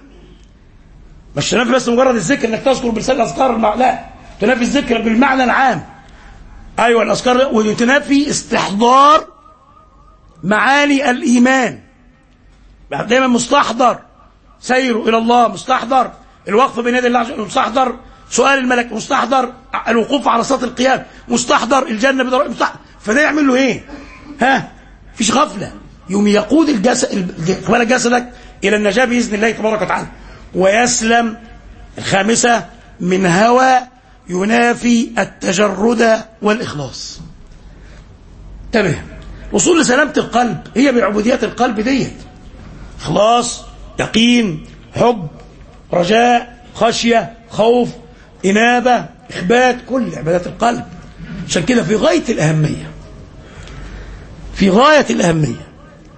مش تنافي بس مجرد الذكر انك تذكر بلسان الاذكار المع... لا تنافي الذكر بالمعنى العام ايوه الاذكار وتنافي استحضار معاني الايمان دايما مستحضر سيره الى الله مستحضر الوقف بين يدي الله عز وجل مستحضر سؤال الملك مستحضر الوقوف على صلاة القيام مستحضر الجنة بدر مستحضر فده يعمل له ايه ها فيش غفلة يوم يقود الجسد قبل جسدك إلى النجاة بإذن الله تبارك وتعالى ويسلم الخامسة من هوى ينافي التجرد والإخلاص انتبه وصول لسلامة القلب هي من عبوديات القلب ديت إخلاص يقين حب رجاء خشية خوف إنابة إخبات كل عبادات القلب عشان كده في غاية الأهمية في غاية الأهمية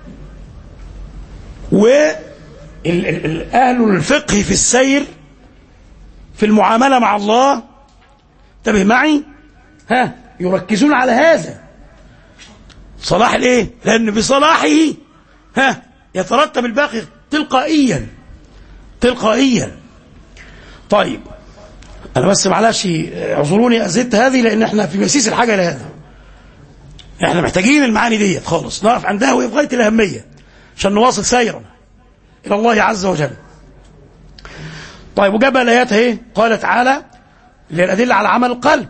وأهل الفقه في السير في المعاملة مع الله انتبه معي ها يركزون على هذا صلاح الايه لان بصلاحه ها يترتب الباقي تلقائيا تلقائيا طيب انا بس معلش اعذروني ازدت هذه لان احنا في مسيس الحاجه لهذا احنا محتاجين المعاني ديت خالص نقف عندها وهي في غايه الاهميه عشان نواصل سيرنا الى الله عز وجل طيب وجاب الايات اهي قال تعالى للادله على عمل القلب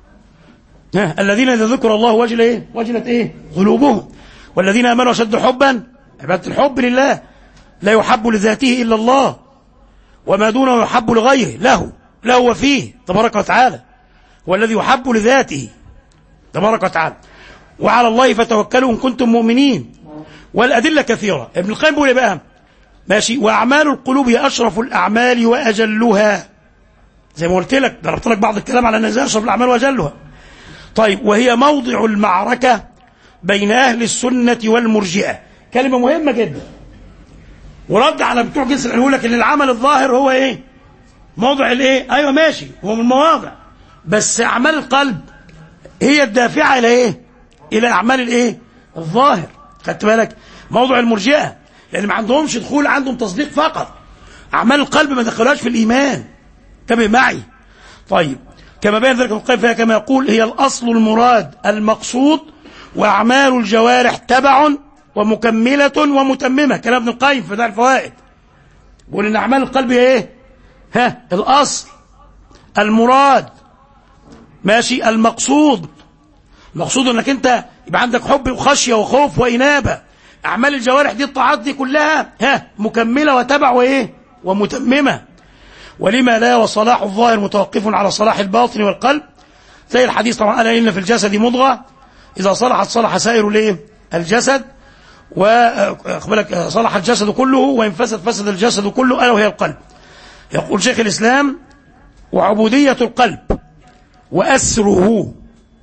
ها الذين اذا ذكر الله وجل ايه وجلت ايه قلوبهم والذين امنوا اشد حبا عباده الحب لله لا يحب لذاته الا الله وما دونه يحب لغيره له له وفيه تبارك وتعالى هو الذي يحب لذاته تبارك وتعالى وعلى الله فتوكلوا ان كنتم مؤمنين والادله كثيره ابن القيم بيقول ايه بقى ماشي واعمال القلوب هي اشرف الاعمال واجلها زي ما قلت لك ضربت لك بعض الكلام على ان اشرف الاعمال واجلها طيب وهي موضع المعركه بين اهل السنه والمرجئه كلمه مهمه جدا ورد على بتوع جنس يقول لك ان العمل الظاهر هو ايه موضع الايه ايوه ماشي هو من المواضع بس اعمال القلب هي الدافعه الى ايه الى اعمال الايه الظاهر خدت بالك موضع المرجئه لان ما عندهمش دخول عندهم تصديق فقط اعمال القلب ما دخلوهاش في الايمان انتبه معي طيب كما بين ذلك القيم فيها كما يقول هي الاصل المراد المقصود واعمال الجوارح تبع ومكمله ومتممه كلام ابن القيم في دار الفوائد بيقول ان اعمال القلب هي ايه ها الاصل المراد ماشي المقصود المقصود انك انت يبقى عندك حب وخشيه وخوف وانابه اعمال الجوارح دي الطاعات دي كلها ها مكمله وتبع وايه ومتممه ولما لا وصلاح الظاهر متوقف على صلاح الباطن والقلب زي الحديث طبعا قال ان في الجسد مضغه اذا صلحت صلح سائر الايه الجسد وأخبرك صلح الجسد كله وإن فسد فسد الجسد كله ألا وهي القلب يقول شيخ الإسلام وعبودية القلب وأسره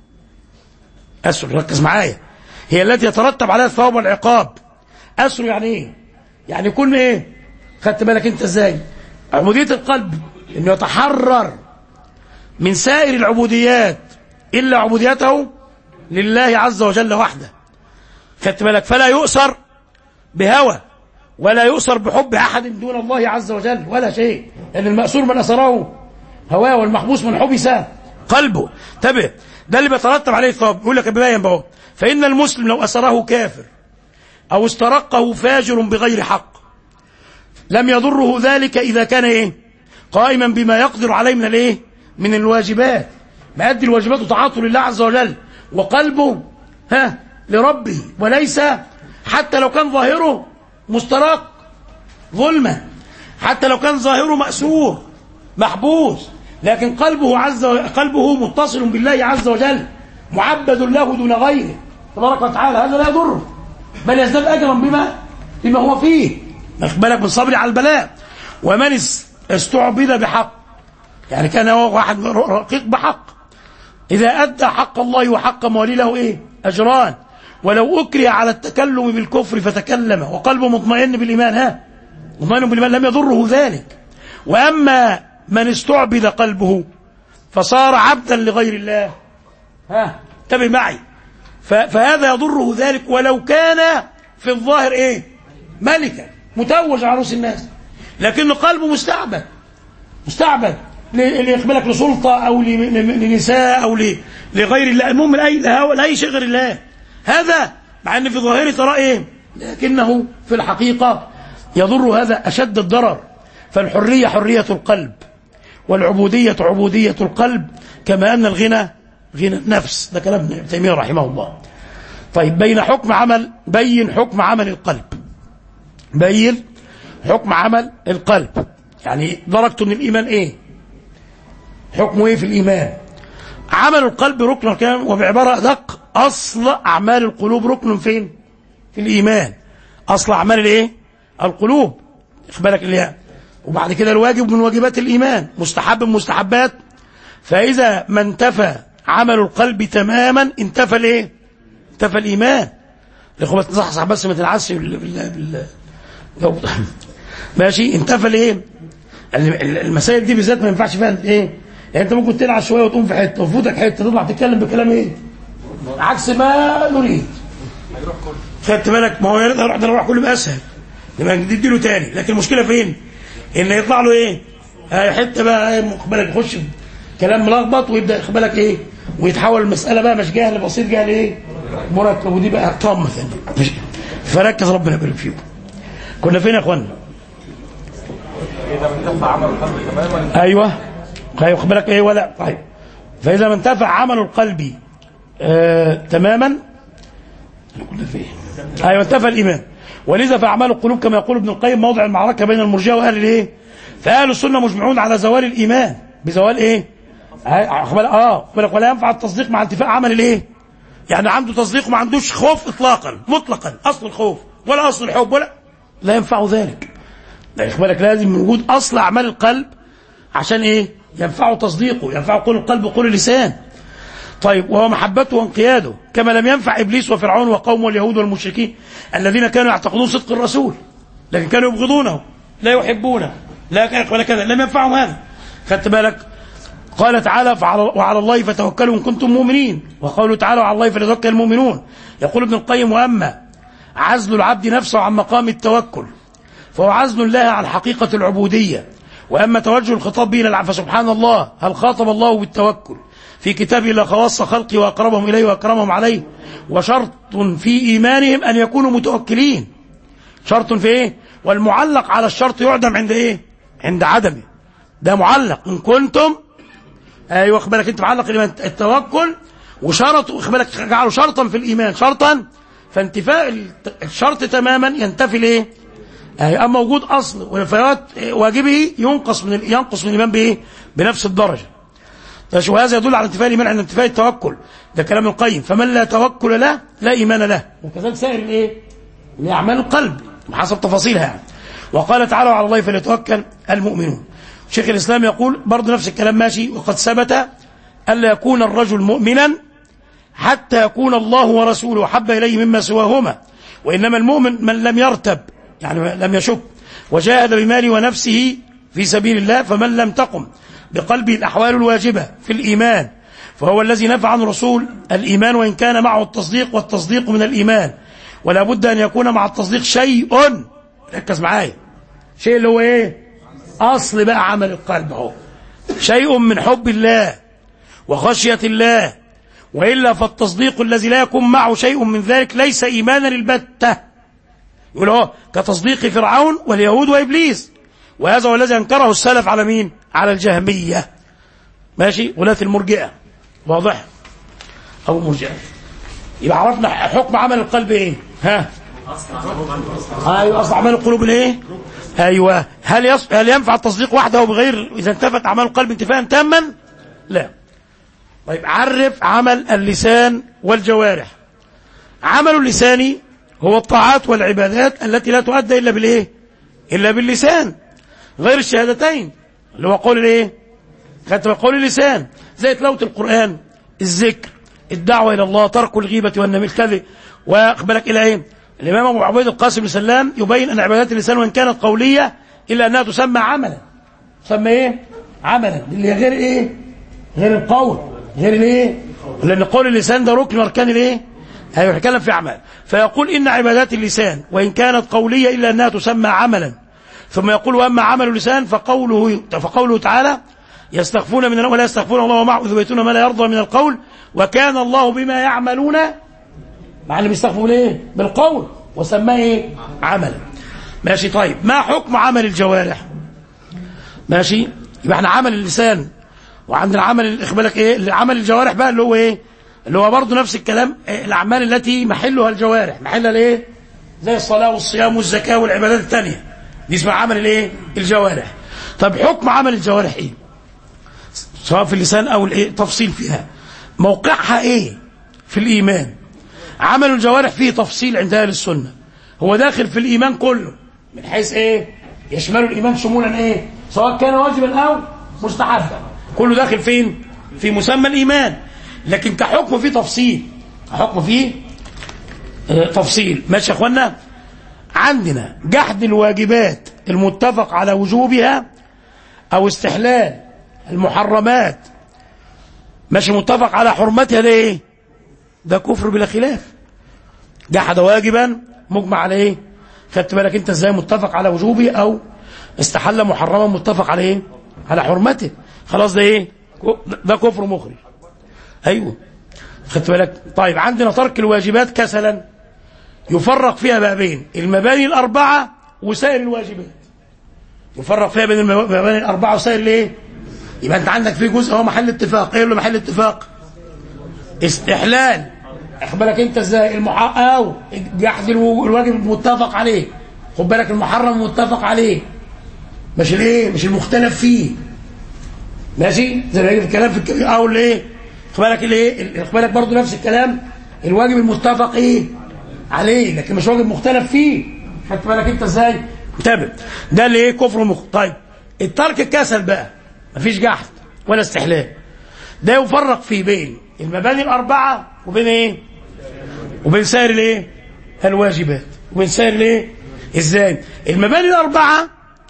أسر ركز معايا هي التي يترتب عليها الثواب والعقاب أسر يعني إيه يعني يكون إيه خدت بالك أنت إزاي عبودية القلب إنه يتحرر من سائر العبوديات إلا عبوديته لله عز وجل وحده خدت بالك فلا يؤسر بهوى ولا يؤسر بحب احد دون الله عز وجل ولا شيء لان المأسور من اسره هواه والمحبوس من حبس قلبه انتبه ده اللي بيترتب عليه الثواب يقول لك بيان بقى فان المسلم لو اسره كافر او استرقه فاجر بغير حق لم يضره ذلك اذا كان ايه قائما بما يقدر عليه من الايه من الواجبات مأدي الواجبات وطاعته لله عز وجل وقلبه ها لربه وليس حتى لو كان ظاهره مسترق ظلمة حتى لو كان ظاهره مأسور محبوس لكن قلبه عز و... قلبه متصل بالله عز وجل معبد له دون غيره تبارك وتعالى هذا لا يضره بل يزداد اجرا بما بما هو فيه بالك من صبري على البلاء ومن استعبد بحق يعني كان هو واحد رقيق بحق اذا ادى حق الله وحق موالي له ايه اجران ولو أكره على التكلم بالكفر فتكلم وقلبه مطمئن بالإيمان ها مطمئن بالإيمان لم يضره ذلك وأما من استعبد قلبه فصار عبدا لغير الله ها انتبه معي فهذا يضره ذلك ولو كان في الظاهر ايه ملكا متوج على رؤوس الناس لكن قلبه مستعبد مستعبد ليقبلك لسلطة أو لنساء أو لغير الله المهم لأي شيء غير الله هذا مع ان في ظاهره ترى ايه لكنه في الحقيقه يضر هذا اشد الضرر فالحرية حرية القلب والعبودية عبودية القلب كما أن الغنى غنى النفس ده كلام ابن تيمية رحمه الله طيب بين حكم عمل بين حكم عمل القلب بين حكم عمل القلب يعني درجته من الإيمان إيه حكمه إيه في الإيمان عمل القلب ركن كان وبعبارة أدق أصل أعمال القلوب ركن فين في الإيمان أصل أعمال الإيه القلوب إخبارك اللي وبعد كده الواجب من واجبات الإيمان مستحب من مستحبات فإذا ما انتفى عمل القلب تماما انتفى الإيه انتفى الإيمان الإخوة تصحصح بس ما تنعسش بال... بال... بال... لو- ماشي انتفى الإيه المسائل دي بالذات ما ينفعش فيها ايه يعني انت ممكن تلعب شويه وتقوم في حته وفوتك حته تطلع تتكلم بكلام ايه عكس ما نريد خدت بالك ما هو يا ريت هروح ده اروح كله باسهل نبقى نديله تاني لكن المشكله فين ان يطلع له ايه آه، حته بقى ايه خد بالك يخش في كلام ملخبط ويبدا خد بالك ايه ويتحول المساله بقى مش جهل بسيط جهل ايه مركب ودي بقى طامه ثانيه مش- فركز ربنا يبارك فيكم كنا فين يا اخوانا ايوه طيب خد بالك ايه ولا طيب فاذا ما انتفع عمل القلب آه تماما كنا فين ايوه انتفى الايمان ولذا فاعمال القلوب كما يقول ابن القيم موضع المعركه بين المرجئه واهل الايه فاهل السنه مجمعون على زوال الايمان بزوال ايه آه، خد بالك اه خد بالك ولا ينفع التصديق مع انتفاء عمل الايه يعني عنده تصديق وما عندوش خوف اطلاقا مطلقا اصل الخوف ولا اصل الحب ولا لا ينفع ذلك لا يخد بالك لازم من وجود اصل اعمال القلب عشان ايه ينفعه تصديقه ينفعه قول القلب وقول اللسان طيب وهو محبته وانقياده كما لم ينفع ابليس وفرعون وقومه واليهود والمشركين الذين كانوا يعتقدون صدق الرسول لكن كانوا يبغضونه لا يحبونه لا كذا ولا كذا لم ينفعهم هذا خدت بالك قال تعالى فعلى وعلى الله فتوكلوا ان كنتم مؤمنين وقوله تعالى وعلى الله فليتوكل المؤمنون يقول ابن القيم واما عزل العبد نفسه عن مقام التوكل فهو عزل الله عن حقيقة العبودية وأما توجه الخطاب به إلى العبد فسبحان الله هل خاطب الله بالتوكل في كتابه إلى خواص خلقه وأقربهم إليه وأكرمهم عليه وشرط في إيمانهم أن يكونوا متوكلين شرط في إيه والمعلق على الشرط يعدم عند إيه عند عدمه ده معلق إن كنتم ايوه واخد بالك انت معلق الإيمان التوكل وشرط واخد بالك جعله شرطا في الايمان شرطا فانتفاء الت- الشرط تماما ينتفي الايه؟ أي اما وجود اصل ونفايات واجبه ينقص من ال- ينقص من الايمان بايه؟ بنفس الدرجه. ماشي وهذا يدل على انتفاء الايمان عند انتفاء التوكل ده كلام القيم فمن لا توكل له لا ايمان له وكذلك سائر الايه؟ لاعمال القلب حسب تفاصيلها يعني. وقال تعالى وعلى الله فليتوكل المؤمنون. شيخ الاسلام يقول برضه نفس الكلام ماشي وقد ثبت الا يكون الرجل مؤمنا حتى يكون الله ورسوله أحب إليه مما سواهما وإنما المؤمن من لم يرتب يعني لم يشك وجاهد بماله ونفسه في سبيل الله فمن لم تقم بقلبه الأحوال الواجبة في الإيمان فهو الذي نفع عن رسول الإيمان وإن كان معه التصديق والتصديق من الإيمان ولا بد أن يكون مع التصديق شيء ركز معايا شيء اللي هو إيه أصل بقى عمل القلب اهو شيء من حب الله وخشية الله وإلا فالتصديق الذي لا يكون معه شيء من ذلك ليس إيمانا البتة يقول هو كتصديق فرعون واليهود وإبليس وهذا هو الذي أنكره السلف على مين على الجهمية ماشي ولاة المرجئة واضح أو مرجئة يبقى عرفنا حكم عمل القلب إيه ها ايوه اصل اعمال القلوب الايه ايوه هل يص... هل ينفع التصديق وحده بغير اذا انتفت اعمال القلب انتفاء تاما لا طيب عرف عمل اللسان والجوارح عمل اللسان هو الطاعات والعبادات التي لا تؤدى الا بالايه الا باللسان غير الشهادتين اللي هو قول الايه خدت قول اللسان زي تلاوه القران الذكر الدعوه الى الله ترك الغيبه والنميم الكذب واقبلك الى ايه الامام ابو عبيد القاسم بن سلام يبين ان عبادات اللسان وان كانت قوليه الا انها تسمى عملا تسمى ايه عملا اللي هي غير ايه غير القول غير الايه لان قول اللسان ده ركن من اركان الايه ايوه نتكلم في اعمال فيقول ان عبادات اللسان وان كانت قوليه الا انها تسمى عملا ثم يقول واما عمل اللسان فقوله فقوله تعالى يستخفون من ولا يستخفون الله ومعه يثبتون ما لا يرضى من القول وكان الله بما يعملون مع اللي بيستخفوا بالايه بالقول وسماه ايه عملا ماشي طيب ما حكم عمل الجوارح ماشي يبقى احنا عمل اللسان وعندنا عمل اخبالك ايه عمل الجوارح بقى اللي هو ايه اللي هو برضه نفس الكلام إيه الاعمال التي محلها الجوارح محلها الايه زي الصلاه والصيام والزكاه والعبادات الثانيه دي اسمها عمل الايه الجوارح طب حكم عمل الجوارح ايه سواء في اللسان او الايه تفصيل فيها موقعها ايه في الايمان عمل الجوارح فيه تفصيل عند اهل السنه هو داخل في الايمان كله من حيث ايه يشمل الايمان شمولا ايه سواء كان واجبا او مستحبا كله داخل فين في مسمى الايمان لكن كحكم فيه تفصيل حكم فيه اه تفصيل ماشي يا اخوانا عندنا جحد الواجبات المتفق على وجوبها او استحلال المحرمات ماشي متفق على حرمتها ده ايه ده كفر بلا خلاف جحد واجبا مجمع على ايه خدت بالك انت ازاي متفق على وجوبه او استحل محرما متفق على ايه على حرمته خلاص ده ايه ده كفر مخرج ايوه خدت بالك طيب عندنا ترك الواجبات كسلا يفرق فيها بقى بين المباني الاربعه وسائر الواجبات يفرق فيها بين المباني الاربعه وسائر الايه يبقى انت عندك في جزء هو محل اتفاق ايه اللي محل اتفاق استحلال اخبرك انت ازاي المح... او جحد الواجب المتفق عليه خد بالك المحرم المتفق عليه مش الايه مش المختلف فيه ماشي زي ما يجي الكلام في الك... او الايه خد بالك الايه خد بالك برضه نفس الكلام الواجب المتفق ايه عليه لكن مش واجب مختلف فيه خدت بالك انت ازاي انتبه ده اللي ايه كفر مخ طيب الترك الكسل بقى مفيش جحد ولا استحلال ده يفرق فيه بين المباني الاربعه وبين ايه وبين سائر الايه الواجبات وبين سائر الايه ازاي المباني الاربعه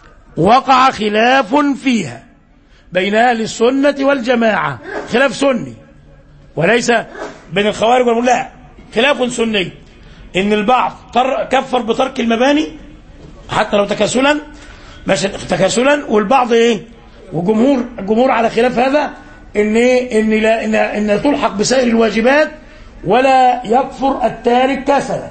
وقع خلاف فيها بين اهل السنه والجماعه خلاف سني وليس بين الخوارج والملا خلاف سني ان البعض كفر بترك المباني حتى لو تكاسلا ماشي تكاسلا والبعض ايه وجمهور الجمهور على خلاف هذا ان ايه ان لا ان, إن تلحق بسائر الواجبات ولا يكفر التارك كسلا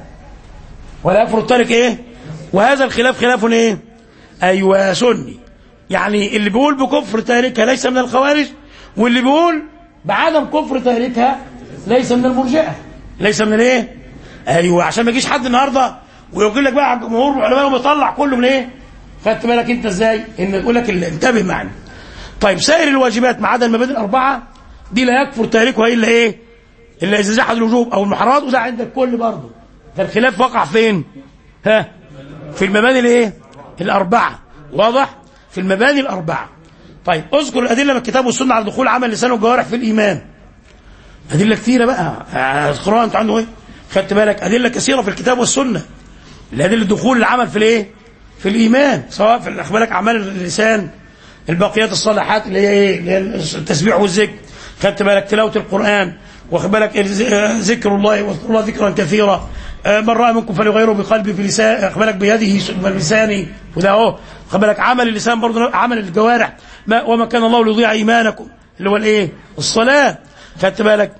ولا يكفر التارك ايه وهذا الخلاف خلاف ايه ايوه سني يعني اللي بيقول بكفر تاركها ليس من الخوارج واللي بيقول بعدم كفر تاركها ليس من المرجئه ليس من الايه ايوه عشان ما يجيش حد النهارده ويقول لك بقى الجمهور والعلماء ويطلع كله من ايه خدت بالك انت ازاي ان يقول لك انتبه معنا طيب سائر الواجبات ما عدا المبادئ الاربعه دي لا يكفر تاركها الا ايه الا اذا جحد الوجوب او المحرمات وده عند الكل برضه فالخلاف وقع فين ها في المباني الايه الاربعه واضح في المباني الاربعه طيب اذكر الادله من الكتاب والسنه على دخول عمل لسان والجوارح في الايمان ادله كثيره بقى اذكروها انت عنده ايه خدت بالك ادله كثيره في الكتاب والسنه الادله دخول العمل في الايه في الايمان سواء في اخبارك اعمال اللسان الباقيات الصالحات اللي هي ايه اللي هي التسبيح والذكر خدت بالك تلاوه القران واخد بالك ذكر الله واذكر الله ذكرا كثيرا من راى منكم فليغيره بقلبه في لسان اخد بالك بيده بلسانه وده اهو خد بالك عمل اللسان برضه عمل الجوارح ما وما كان الله ليضيع ايمانكم اللي هو الايه الصلاه خدت بالك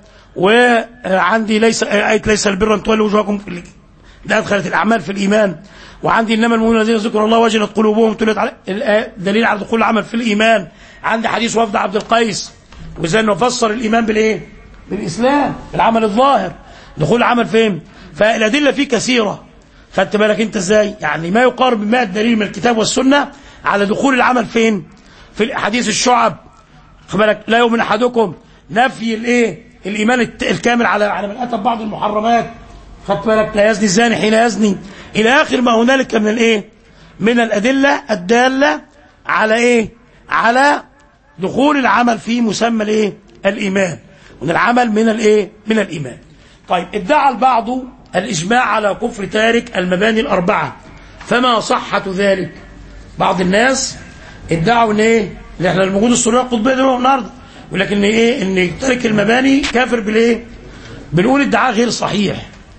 وعندي ليس ايه ليس البر ان تولوا وجوهكم في ده ادخلت الاعمال في الايمان وعندي انما المؤمنون الذين ذكر الله وجلت قلوبهم تلت على دليل على دخول العمل في الايمان عندي حديث وفد عبد القيس وازاي نفسر الايمان بالايه بالاسلام العمل الظاهر دخول العمل فين فالادله فيه كثيره خدت بالك انت ازاي يعني ما يقارب 100 دليل من الكتاب والسنه على دخول العمل فين في حديث الشعب خد بالك لا يؤمن احدكم نفي الايه الايمان الكامل على على من اتى ببعض المحرمات خدت بالك لا يزني الزاني حين يزني الى اخر ما هنالك من الايه من الادله الداله على ايه على دخول العمل في مسمى الايه الايمان وان العمل من الايه من الايمان طيب ادعى البعض الاجماع على كفر تارك المباني الاربعه فما صحه ذلك بعض الناس ادعوا ان ايه اللي احنا الموجود السوريه القطبيه دول النهارده ولكن ايه ان تارك المباني كافر بالايه بنقول ادعاء غير صحيح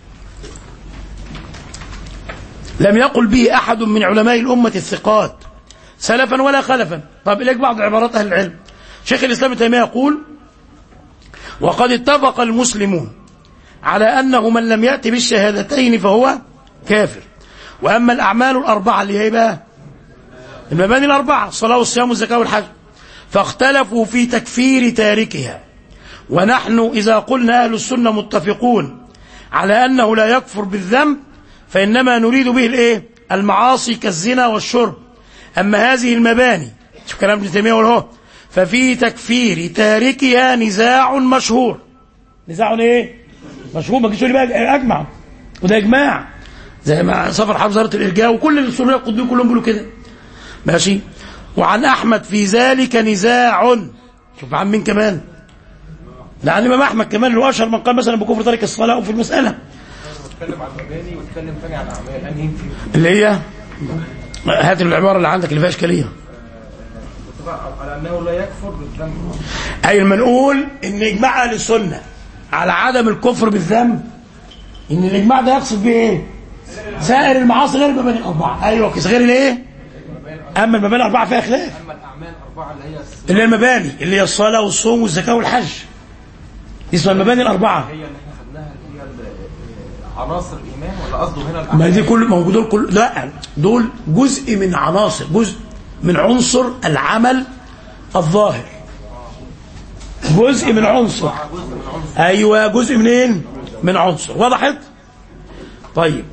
لم يقل به أحد من علماء الأمة الثقات سلفا ولا خلفا طب إليك بعض عبارات أهل العلم شيخ الإسلام تيمية يقول وقد اتفق المسلمون على أنه من لم يأتي بالشهادتين فهو كافر وأما الأعمال الأربعة اللي هي بقى المباني الأربعة الصلاة والصيام والزكاة والحج فاختلفوا في تكفير تاركها ونحن إذا قلنا أهل السنة متفقون على أنه لا يكفر بالذنب فإنما نريد به الإيه؟ المعاصي كالزنا والشرب أما هذه المباني شوف كلام ابن تيمية وله ففي تكفير تاركها نزاع مشهور نزاع ايه مشهور ما تجيش تقول لي بقى اجمع وده اجماع زي ما سفر حرب وزاره الارجاء وكل السنيه القطبيين كلهم بيقولوا كده ماشي وعن احمد في ذلك نزاع شوف عن مين كمان ده عن الامام احمد كمان اللي هو اشهر من قال مثلا بكفر تارك الصلاه وفي المساله اتكلم عن المباني واتكلم تاني عن الاعمال انهي فيهم اللي هي هات العباره اللي عندك اللي فيها اشكاليه على انه لا يكفر بالذنب أي لما نقول إن إجماع أهل السنة على عدم الكفر بالذنب إن الإجماع ده يقصد بيه إيه؟ سائر المعاصي غير المباني الأربعة أيوه كيس غير الإيه؟ أما المباني الأربعة فيها خلاف اما الاعمال اربعه اللي هي اللي هي المباني اللي هي الصلاة والصوم والزكاة والحج دي اسمها المباني الأربعة هي اللي احنا خدناها اللي هي ال- عناصر الايمان ولا قصده هنا ما الاعمال دي كل ما هو دول كل لا دول جزء من عناصر جزء من عنصر العمل الظاهر جزء من عنصر ايوه جزء منين من عنصر وضحت طيب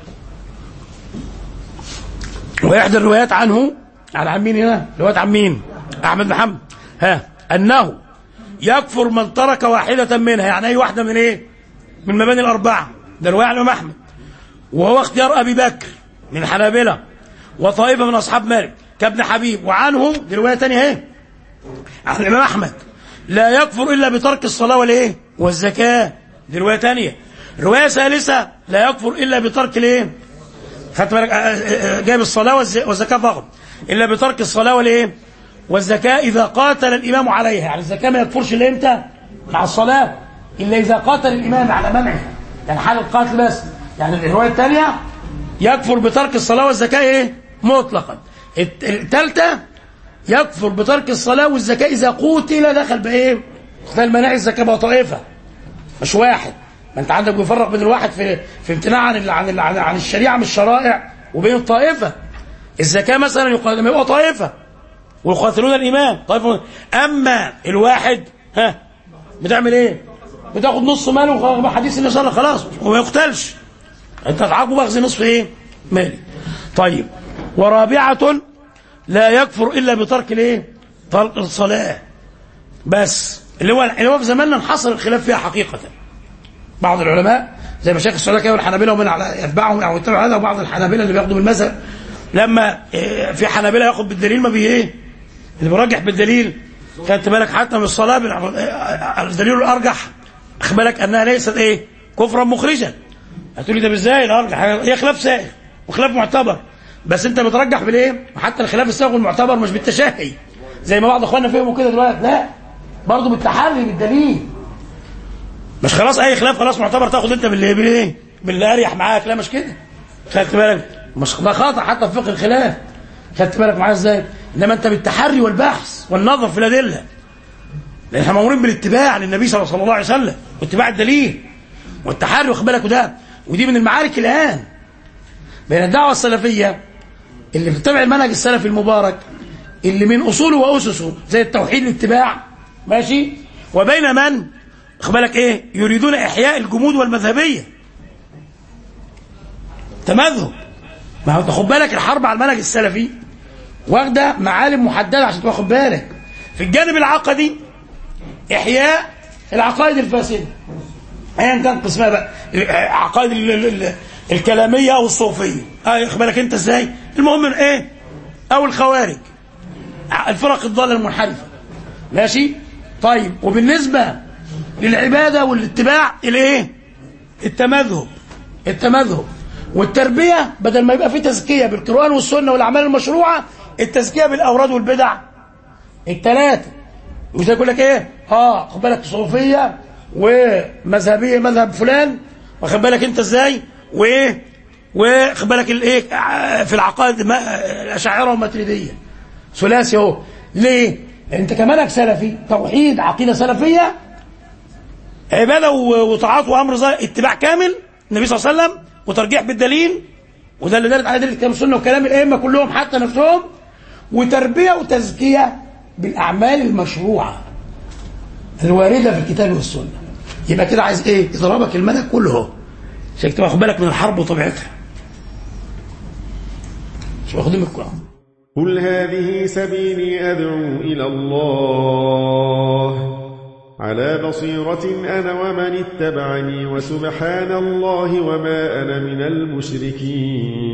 واحدى الروايات عنه على عن مين هنا روايات عن مين احمد بن حنبل ها انه يكفر من ترك واحده منها يعني اي واحده من ايه من مباني الاربعه ده روايه عن الامام احمد وهو اختيار ابي بكر من الحنابلة وطائفه من اصحاب مالك كابن حبيب وعنه دي روايه ثانيه اهي عن الامام احمد لا يكفر الا بترك الصلاه والايه والزكاه دي روايه ثانيه روايه ثالثه لا يكفر الا بترك الايه خدت بالك آه، آه، آه، جايب الصلاه والز- والزكاه فقط الا بترك الصلاه والايه والزكاه اذا قاتل الامام عليها يعني الزكاه ما يكفرش الا امتى مع الصلاه الا اذا قاتل الامام على منعها يعني حال القتل بس يعني الروايه الثانيه يكفر بترك الصلاه والزكاه ايه مطلقا الت- الثالثه يكفر بترك الصلاه والزكاه اذا قتل دخل بايه دخل مناعي الزكاه بقى طائفه مش واحد ما انت عندك بيفرق بين الواحد في في امتناع عن ال- عن ال- عن, عن الشريعه من الشرائع وبين الطائفه الزكاه مثلا يقال لما يبقى طائفه ويقاتلون الامام طائفه اما الواحد ها بتعمل ايه؟ بتاخد نص ماله حديث النبي صلى الله عليه وسلم خلاص وما يقتلش انت تعاقبه باخذ نصف ايه؟ مالي طيب ورابعه لا يكفر الا بترك الايه؟ ترك الصلاه بس اللي هو اللي هو في زماننا انحصر الخلاف فيها حقيقه بعض العلماء زي مشايخ السعوديه كده والحنابله ومن على يتبعهم او يتبعوا هذا وبعض الحنابله اللي بياخدوا بالمذهب لما إيه، في حنابله ياخد بالدليل ما بي ايه اللي بيرجح بالدليل خدت بالك حتى من الصلاه بال- آه، الدليل الارجح خد بالك انها ليست ايه كفرا مخرجا هتقول لي ده ازاي الارجح هي خلاف سائغ وخلاف معتبر بس انت بترجح بالايه وحتى الخلاف السائغ والمعتبر مش بالتشهي زي ما بعض اخواننا فهموا كده دلوقتي لا برضه بالتحري بالدليل مش خلاص اي خلاف خلاص معتبر تاخد انت باللي بالايه باللي اريح معاك لا مش كده خدت بالك مش ده خطا حتى في فقه الخلاف خدت بالك معايا ازاي انما انت بالتحري والبحث والنظر في الادله لان احنا مامورين بالاتباع للنبي صلى الله عليه وسلم واتباع الدليل والتحري واخد بالك وده ودي من المعارك الان بين الدعوه السلفيه اللي بتتبع المنهج السلفي المبارك اللي من اصوله واسسه زي التوحيد الاتباع ماشي وبين من خد بالك ايه يريدون احياء الجمود والمذهبيه تمذهب ما هو انت خد بالك الحرب على المنهج السلفي واخده معالم محدده عشان تاخد بالك في الجانب العقدي احياء العقائد الفاسده ايا كان قسمها بقى عقائد ال- ال- ال- الكلاميه او الصوفيه اه خد بالك انت ازاي المهم ايه او الخوارج الفرق الضاله المنحرفه ماشي طيب وبالنسبه للعباده والاتباع الايه التمذهب التمذهب والتربيه بدل ما يبقى في تزكيه بالقران والسنه والاعمال المشروعه التزكيه بالاوراد والبدع الثلاثه مش يقول لك ايه اه خد بالك صوفيه ومذهبيه مذهب فلان واخد بالك انت ازاي وايه وخد بالك الايه ع- في العقائد ما- الاشاعره والماتريديه ثلاثي اهو ليه انت كمنهج سلفي توحيد عقيده سلفيه عباده و- وطاعات وامر ظاهر اتباع كامل النبي صلى الله عليه وسلم وترجيح بالدليل وده اللي دلت عليه دليل كلام السنه وكلام الائمه كلهم حتى نفسهم وتربية وتزكية بالأعمال المشروعة الواردة في الكتاب والسنة يبقى كده عايز ايه يضربك الملك كله اهو عشان تبقى واخد بالك من الحرب وطبيعتها مش واخدين من القرآن قل هذه سبيلي أدعو إلى الله على بصيرة أنا ومن اتبعني وسبحان الله وما أنا من المشركين